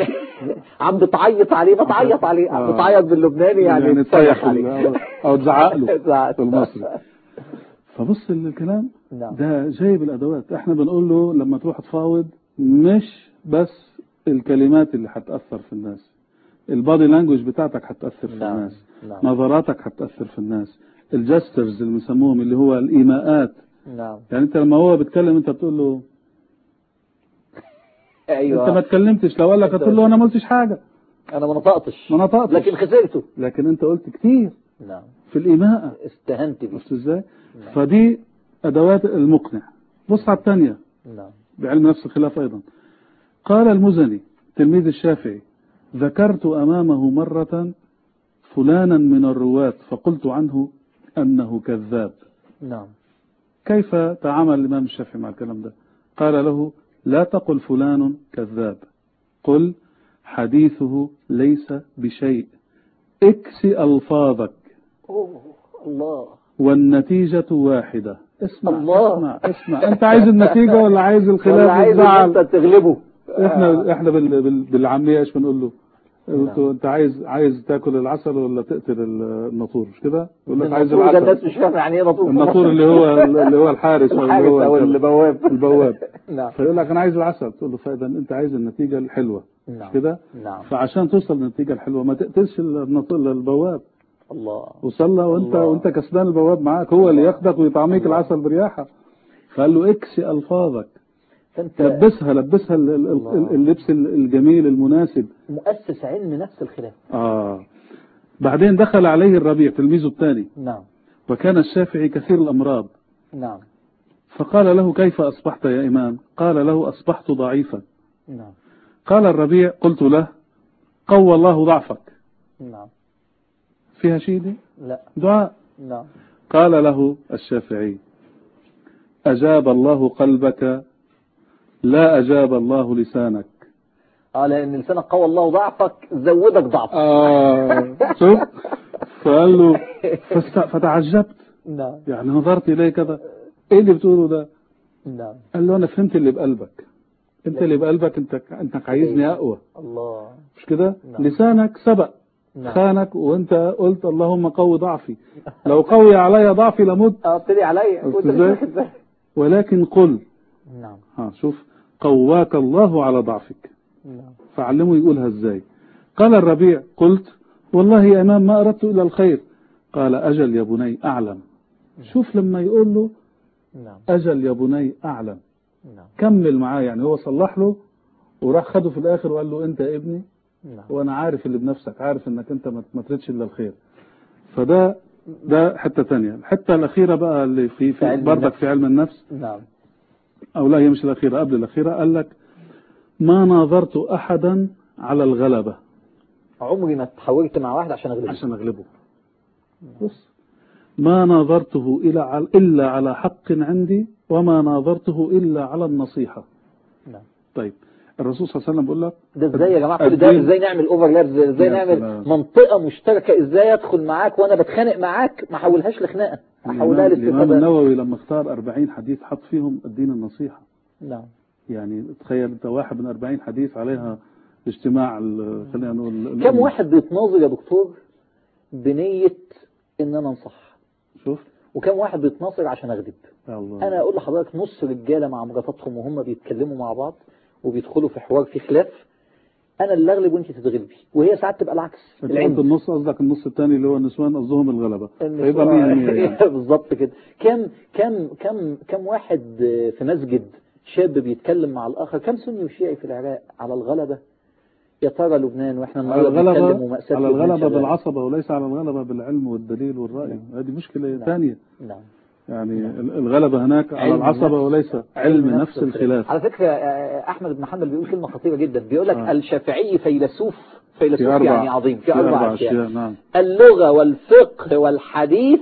B: عم بتعيط عليه ما تعيط عليه عم
C: آه.
B: بتعيط باللبناني يعني,
C: يعني
B: تصيح
C: تصيح
B: عليه
C: ال- او تزعق له
B: زعق.
C: في المصري فبص الكلام
B: نعم
C: ده جايب الادوات احنا بنقول له لما تروح تفاوض مش بس الكلمات اللي هتاثر في الناس البادي لانجوج بتاعتك هتاثر في
B: نعم.
C: الناس
B: نعم.
C: نظراتك هتاثر في الناس الجسترز اللي بنسموهم اللي هو الايماءات
B: نعم
C: يعني انت لما هو بيتكلم انت بتقول له
B: ايوه
C: انت ما اتكلمتش لو قال لك هتقول له انا ما قلتش حاجه
B: انا ما نطقتش
C: ما نطقتش.
B: لكن خسرته
C: لكن انت قلت كتير
B: نعم
C: في الايماءه
B: استهنت بيه
C: شفت ازاي فدي ادوات المقنع بص على الثانيه
B: نعم
C: بعلم نفس الخلاف أيضا قال المزني تلميذ الشافعي ذكرت أمامه مرة فلانا من الرواة فقلت عنه أنه كذاب
B: نعم
C: كيف تعامل الإمام الشافعي مع الكلام ده قال له لا تقل فلان كذاب قل حديثه ليس بشيء اكسي ألفاظك
B: أوه الله
C: والنتيجة واحدة اسمع
B: الله.
C: اسمع اسمع انت عايز النتيجة ولا عايز الخلاف
B: ولا عايز
C: والزعل
B: انت تغلبه
C: احنا احنا بال بال بالعاميه ايش بنقول له؟
B: نعم.
C: انت انت عايز عايز تاكل العسل ولا تقتل الناطور مش كده؟ يقول لك عايز
B: الناطور ده الناس
C: العسل
B: مش فاهمه يعني ايه ناطور
C: الناطور اللي هو اللي هو الحارس او
B: الحارس
C: اللي هو
B: او
C: الكلب.
B: البواب
C: البواب
B: نعم
C: فيقول لك انا عايز العسل تقول له فاذا انت عايز النتيجه الحلوه مش
B: نعم
C: كده؟
B: نعم
C: فعشان توصل للنتيجه الحلوه ما تقتلش الناطور البواب
B: الله
C: وصل له وانت
B: الله.
C: وانت كسبان البواب معاك هو اللي ياخدك ويطعميك
B: الله.
C: العسل برياحه فقال له اكسي الفاظك
B: فانت
C: لبسها لبسها ال- ال-
B: الله.
C: ال- اللبس الجميل المناسب
B: مؤسس علم نفس الخلاف
C: آه بعدين دخل عليه الربيع تلميذه الثاني
B: نعم
C: وكان الشافعي كثير الأمراض
B: نعم
C: فقال له كيف أصبحت يا إمام قال له أصبحت ضعيفا
B: نعم
C: قال الربيع قلت له قوى الله ضعفك
B: نعم
C: فيها شيء دي
B: لا
C: دعاء
B: نعم
C: قال له الشافعي أجاب الله قلبك لا أجاب الله لسانك
B: اه لان لسانك قوى الله ضعفك زودك ضعف
C: آه شوف فقال له فاست- فتعجبت
B: نعم
C: يعني نظرت إليه كذا إيه اللي بتقوله ده
B: نعم
C: قال له انا فهمت اللي بقلبك انت اللي بقلبك انت انت عايزني اقوى
B: الله
C: مش كده
B: نعم.
C: لسانك سبق
B: نعم
C: خانك وانت قلت اللهم قوي ضعفي لو قوي علي ضعفي لمت
B: اه ابتدي عليا
C: شفت
B: وانت مش
C: ازاي؟
B: واخد بالك.
C: ولكن قل
B: نعم
C: ها شوف قواك الله على ضعفك
B: نعم
C: فعلمه يقولها ازاي قال الربيع قلت والله يا امام ما اردت الا الخير قال اجل يا بني اعلم شوف لما يقول له
B: نعم
C: اجل يا بني اعلم
B: نعم
C: كمل معاه يعني هو صلح له وراح خده في الاخر وقال له انت ابني
B: نعم
C: وانا عارف اللي بنفسك عارف انك انت ما ما تريدش الا الخير فده ده حته ثانيه الحته الاخيره بقى اللي في,
B: في
C: في
B: علم
C: برضك
B: النفس.
C: في علم النفس
B: نعم
C: او لا هي مش الاخيره قبل الاخيره قال لك ما ناظرت احدا على الغلبه
B: عمري ما اتحاورت مع واحد عشان اغلبه
C: عشان اغلبه بص ما ناظرته الا على الا على حق عندي وما ناظرته الا على النصيحه
B: نعم
C: طيب الرسول صلى الله عليه وسلم بيقول لك
B: ده ازاي يا جماعه كل ده
C: الدين-
B: ازاي نعمل اوفرلابز ازاي
C: يا
B: نعمل
C: سلام.
B: منطقه مشتركه ازاي ادخل معاك وانا بتخانق معاك ما احولهاش لخناقه احولها
C: الإمام, الإمام
B: لاستفاده
C: النووي لما اختار 40 حديث حط فيهم الدين النصيحة
B: نعم
C: يعني تخيل أنت واحد من 40 حديث عليها اجتماع ال- خلينا نقول
B: كم
C: الأمة.
B: واحد بيتناظر يا دكتور بنيه ان انا انصح
C: شوف
B: وكم واحد بيتناصر عشان اغلب
C: يا الله
B: انا اقول لحضرتك نص رجاله مع مراتاتهم وهم بيتكلموا مع بعض وبيدخلوا في حوار فيه خلاف انا اللي اغلب وانت تتغلبي وهي ساعات تبقى العكس
C: أنت قلت
B: العند
C: النص قصدك النص الثاني اللي هو النسوان قصدهم الغلبة
B: النسوان.
C: فيبقى 100 100 يعني
B: بالظبط كده كم كم كم كم واحد في مسجد شاب بيتكلم مع الاخر كم سني وشيعي في العراق على الغلبه يا ترى لبنان واحنا
C: على
B: النهارده بنتكلم
C: الغلبة
B: ومأساة
C: على
B: لبنان
C: الغلبة
B: شغالة.
C: بالعصبة وليس على الغلبة بالعلم والدليل والرأي هذه مشكلة
B: نعم.
C: ثانية
B: نعم
C: يعني ال- الغلبة هناك على
B: علم
C: العصبة
B: النفس.
C: وليس علم نفس الخلاف
B: على فكره آه، احمد بن حنبل بيقول كلمه خطيره جدا بيقول لك
C: آه.
B: الشافعي فيلسوف فيلسوف
C: في أربع
B: يعني عظيم في اربع اشياء
C: نعم
B: اللغه والفقه والحديث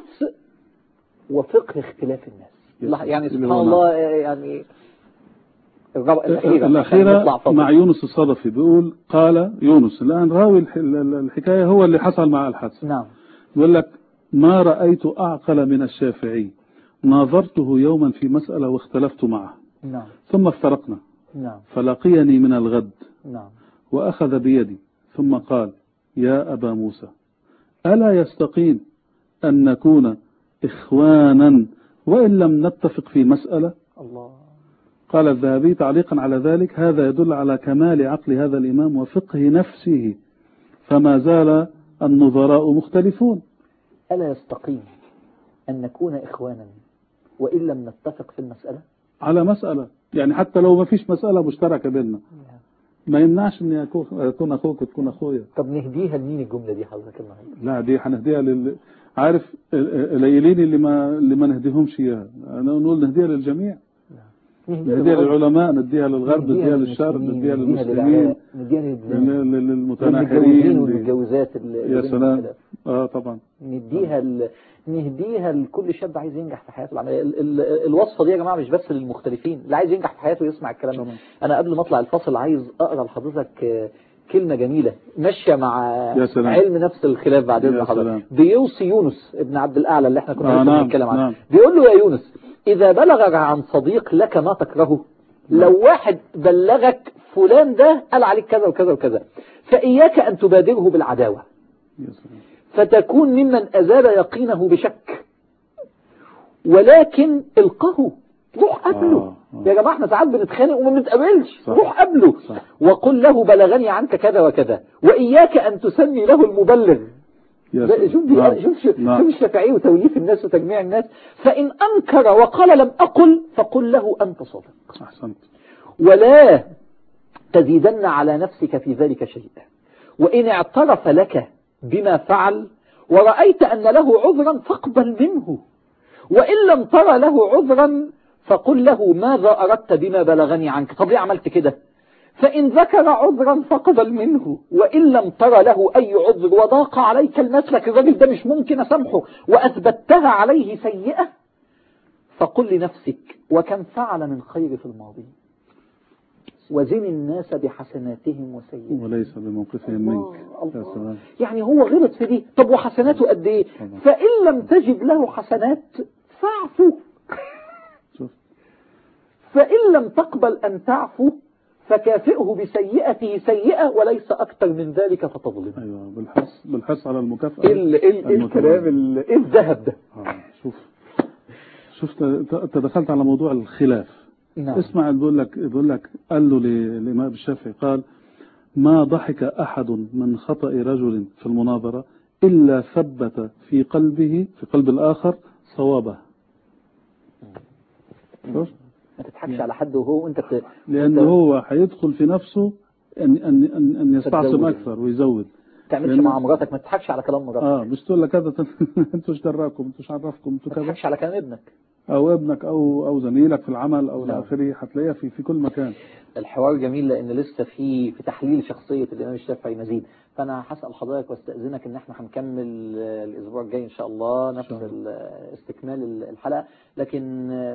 B: وفقه اختلاف الناس
C: يس.
B: يعني
C: اللي
B: سبحان
C: هو
B: الله آه، يعني الرابعة الأخيرة عشان
C: الأخيرة
B: نطلع فضل.
C: مع يونس الصدفي بيقول قال يونس الآن راوي الح- ال- الحكاية هو اللي حصل مع الحادثة
B: نعم
C: بيقول لك ما رأيت أعقل من الشافعي ناظرته يوما في مسألة واختلفت معه
B: نعم
C: ثم افترقنا
B: نعم
C: فلقيني من الغد
B: نعم
C: وأخذ بيدي ثم قال يا أبا موسى ألا يستقيم أن نكون إخوانا وإن لم نتفق في مسألة
B: الله
C: قال الذهبي تعليقا على ذلك هذا يدل على كمال عقل هذا الإمام وفقه نفسه فما زال النظراء مختلفون
B: ألا يستقيم أن نكون إخوانا وإن لم نتفق في المسألة
C: على مسألة يعني حتى لو ما فيش مسألة مشتركة بيننا ما يمنعش اني أكون- اكون اخوك وتكون اخويا
B: طب نهديها لمين الجملة دي حضرتك النهارده
C: لا دي هنهديها لل عارف قليلين اللي ما اللي ما نهديهمش اياها انا نقول نهديها للجميع نهديها
B: للغرب،
C: للعلماء نديها للغرب نديها للشرق
B: للمسلمين،
C: نديها للمسلمين
B: للعراق، نديها لل-
C: لل- لل-
B: للمتناحرين
C: للمتناحرين
B: والمتجوزات اللي
C: يا
B: اللي
C: سلام
B: بينهم
C: اه طبعا
B: نديها ال... نديها لكل شاب عايز ينجح في حياته العمليه ال... ال... الوصفه دي يا جماعه مش بس للمختلفين اللي عايز ينجح في حياته يسمع الكلام ده
C: طبعا.
B: انا قبل ما اطلع الفاصل عايز اقرا لحضرتك آه، كلمه جميله ماشيه مع
C: يا سلام.
B: علم نفس الخلاف بعد
C: يا
B: اذن حضرتك
C: سلام.
B: بيوصي يونس ابن عبد الاعلى اللي احنا كنا
C: آه،
B: لسه
C: نعم،
B: بنتكلم عنه
C: نعم.
B: بيقول له يا يونس اذا بلغك عن صديق لك ما تكرهه لو واحد بلغك فلان ده قال عليك كذا وكذا وكذا فإياك أن تبادره بالعداوة
C: يا سلام
B: فتكون ممن أزال يقينه بشك ولكن القه روح قبله
C: آه، آه.
B: يا جماعة احنا ساعات بنتخانق وما بنتقابلش
C: صح.
B: روح قبله
C: صح.
B: وقل له بلغني عنك كذا وكذا وإياك أن تسمي له المبلغ
C: يا
B: ده-
C: سلام.
B: شوف دي
C: نعم.
B: شوف شوف
C: نعم.
B: شوف الشافعي وتوليف الناس وتجميع الناس فإن أنكر وقال لم أقل فقل له أنت صادق
C: احسنت
B: ولا تزيدن على نفسك في ذلك شيء وإن اعترف لك بما فعل ورأيت أن له عذرا فاقبل منه وإن لم ترى له عذرا فقل له ماذا أردت بما بلغني عنك طب ليه عملت كده فإن ذكر عذرا فاقبل منه وإن لم ترى له أي عذر وضاق عليك المسلك الراجل ده مش ممكن أسامحه وأثبتها عليه سيئة فقل لنفسك وكم فعل من خير في الماضي وزن الناس بحسناتهم وسيئاتهم
C: وليس بموقفهم منك يا
B: الله.
C: سلام
B: يعني هو غلط في دي طب وحسناته قد ايه
C: طبعا.
B: فإن لم تجد له حسنات فاعفو
C: شوف
B: فإن لم تقبل أن تعفو فكافئه بسيئته سيئة وليس أكثر من ذلك فتظلم
C: ايوه بالحث بالحث على المكافأة
B: ايه ال- ايه ال- إيه
C: المتوازنة.
B: الكلام ال- ايه الذهب ده
C: آه، شوف شوف ت- ت- انت دخلت على موضوع الخلاف
B: نعم
C: اسمع بيقول لك بيقول لك قال له للإمام الشافعي قال ما ضحك أحد من خطأ رجل في المناظرة إلا ثبت في قلبه في قلب الآخر صوابه شوف
B: ما تضحكش على حد وهو انت بت...
C: لأنه
B: أنت
C: هو هيدخل في نفسه أن أن أن, أن يستعصم
B: فتزود.
C: أكثر ويزود
B: تعملش
C: لأن-
B: مع مراتك ما تضحكش على كلام مراتك
C: اه مش تقول لك هذا انتوا ايش دراكم انتوا ايش عرفكم انتوا
B: ما
C: كذا
B: تضحكش على كلام ابنك
C: او ابنك او او زميلك في العمل او
B: نعم.
C: الاخره هتلاقيها في في كل مكان
B: الحوار جميل لان لسه في في تحليل شخصيه الامام الشافعي مزيد فانا هسال حضرتك واستاذنك ان احنا هنكمل آه، الاسبوع الجاي ان شاء الله نفس
C: شاء
B: ال- استكمال ال- الحلقه لكن آه،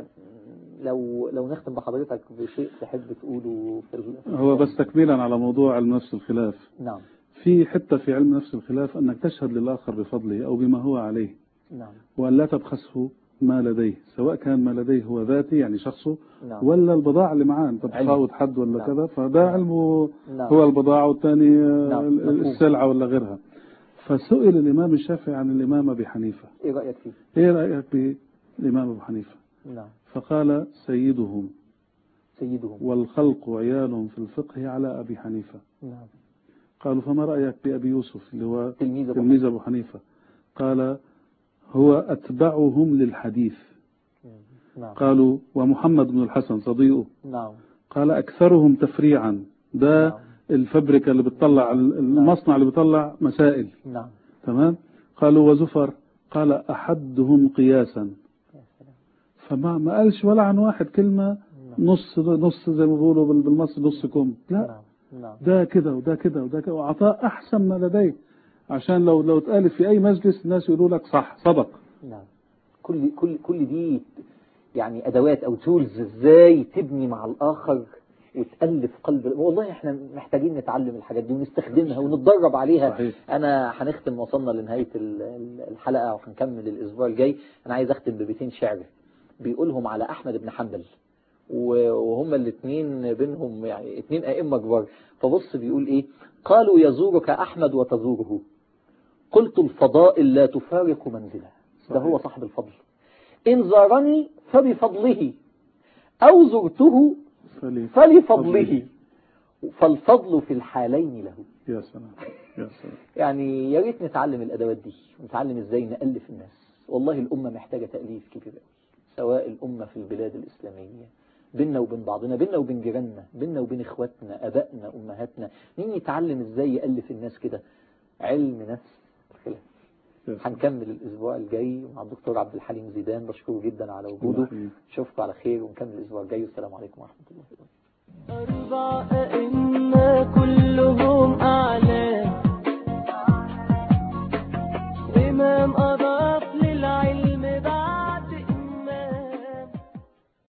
B: لو لو نختم بحضرتك بشيء تحب تقوله في ال-
C: هو بس تكميلا على موضوع علم نفس الخلاف
B: نعم
C: في حتة في علم نفس الخلاف أنك تشهد للآخر بفضله أو بما هو عليه
B: نعم
C: وأن لا تبخسه ما لديه سواء كان ما لديه هو ذاتي يعني شخصه
B: نعم
C: ولا البضاعة اللي معاه أنت
B: علم.
C: بتفاوض حد ولا
B: نعم.
C: كذا فده علمه
B: نعم
C: هو البضاعة والثاني آه،
B: نعم،
C: ال-
B: مفهوم.
C: السلعة ولا غيرها فسئل الإمام الشافعي عن الإمام أبي حنيفة
B: ايه رايك فيه
C: إيه رأيك بالإمام أبو حنيفة
B: نعم
C: فقال سيدهم
B: سيدهم
C: والخلق عيال في الفقه على أبي حنيفة
B: نعم
C: قالوا فما رأيك بأبي يوسف اللي هو
B: تلميذ أبو
C: تلميذ أبو حنيفة قال هو أتبعهم للحديث
B: نعم
C: قالوا ومحمد بن الحسن صديقه
B: نعم
C: قال أكثرهم تفريعا ده
B: نعم.
C: الفبركة اللي بتطلع المصنع اللي بيطلع مسائل
B: نعم
C: تمام قالوا وزفر قال أحدهم قياسا
B: يا سلام
C: فما ما قالش ولا عن واحد كلمة نص نص زي ما بيقولوا بال- بالمصري نص كم لا
B: نعم نعم
C: ده كده وده كده وده كده وعطاء أحسن ما لديه عشان لو لو اتقالت في أي مجلس الناس يقولوا لك صح صدق
B: نعم كل كل كل دي يعني ادوات او تولز ازاي تبني مع الاخر وتالف قلب والله احنا محتاجين نتعلم الحاجات دي ونستخدمها ونتدرب عليها
C: صحيح.
B: انا هنختم وصلنا لنهايه ال- ال- الحلقه وهنكمل الاسبوع الجاي انا عايز اختم ببيتين شعر بيقولهم على احمد بن حنبل و- وهما الاثنين بينهم يعني اثنين ائمه كبار فبص بيقول ايه قالوا يزورك احمد وتزوره قلت الفضائل لا تفارق منزله ده
C: صحيح.
B: هو صاحب الفضل إن زارني فبفضله أو زرته
C: فلي
B: فلفضله فالفضل في الحالين له
C: يا سلام يا سلام
B: يعني يا ريت نتعلم الأدوات دي ونتعلم إزاي نألف الناس والله الأمة محتاجة تأليف كبير أوي سواء الأمة في البلاد الإسلامية بيننا وبين بعضنا بيننا وبين جيراننا بيننا وبين إخواتنا أبائنا أمهاتنا مين يتعلم إزاي يألف الناس كده علم نفس الخلاف
C: يا سلام.
B: هنكمل الأسبوع الجاي مع الدكتور عبد الحليم زيدان بشكره جدا على
C: الله
B: وجوده
C: يحييك.
B: نشوفكم على خير ونكمل الأسبوع الجاي والسلام عليكم ورحمة الله وبركاته
A: أربع أئمة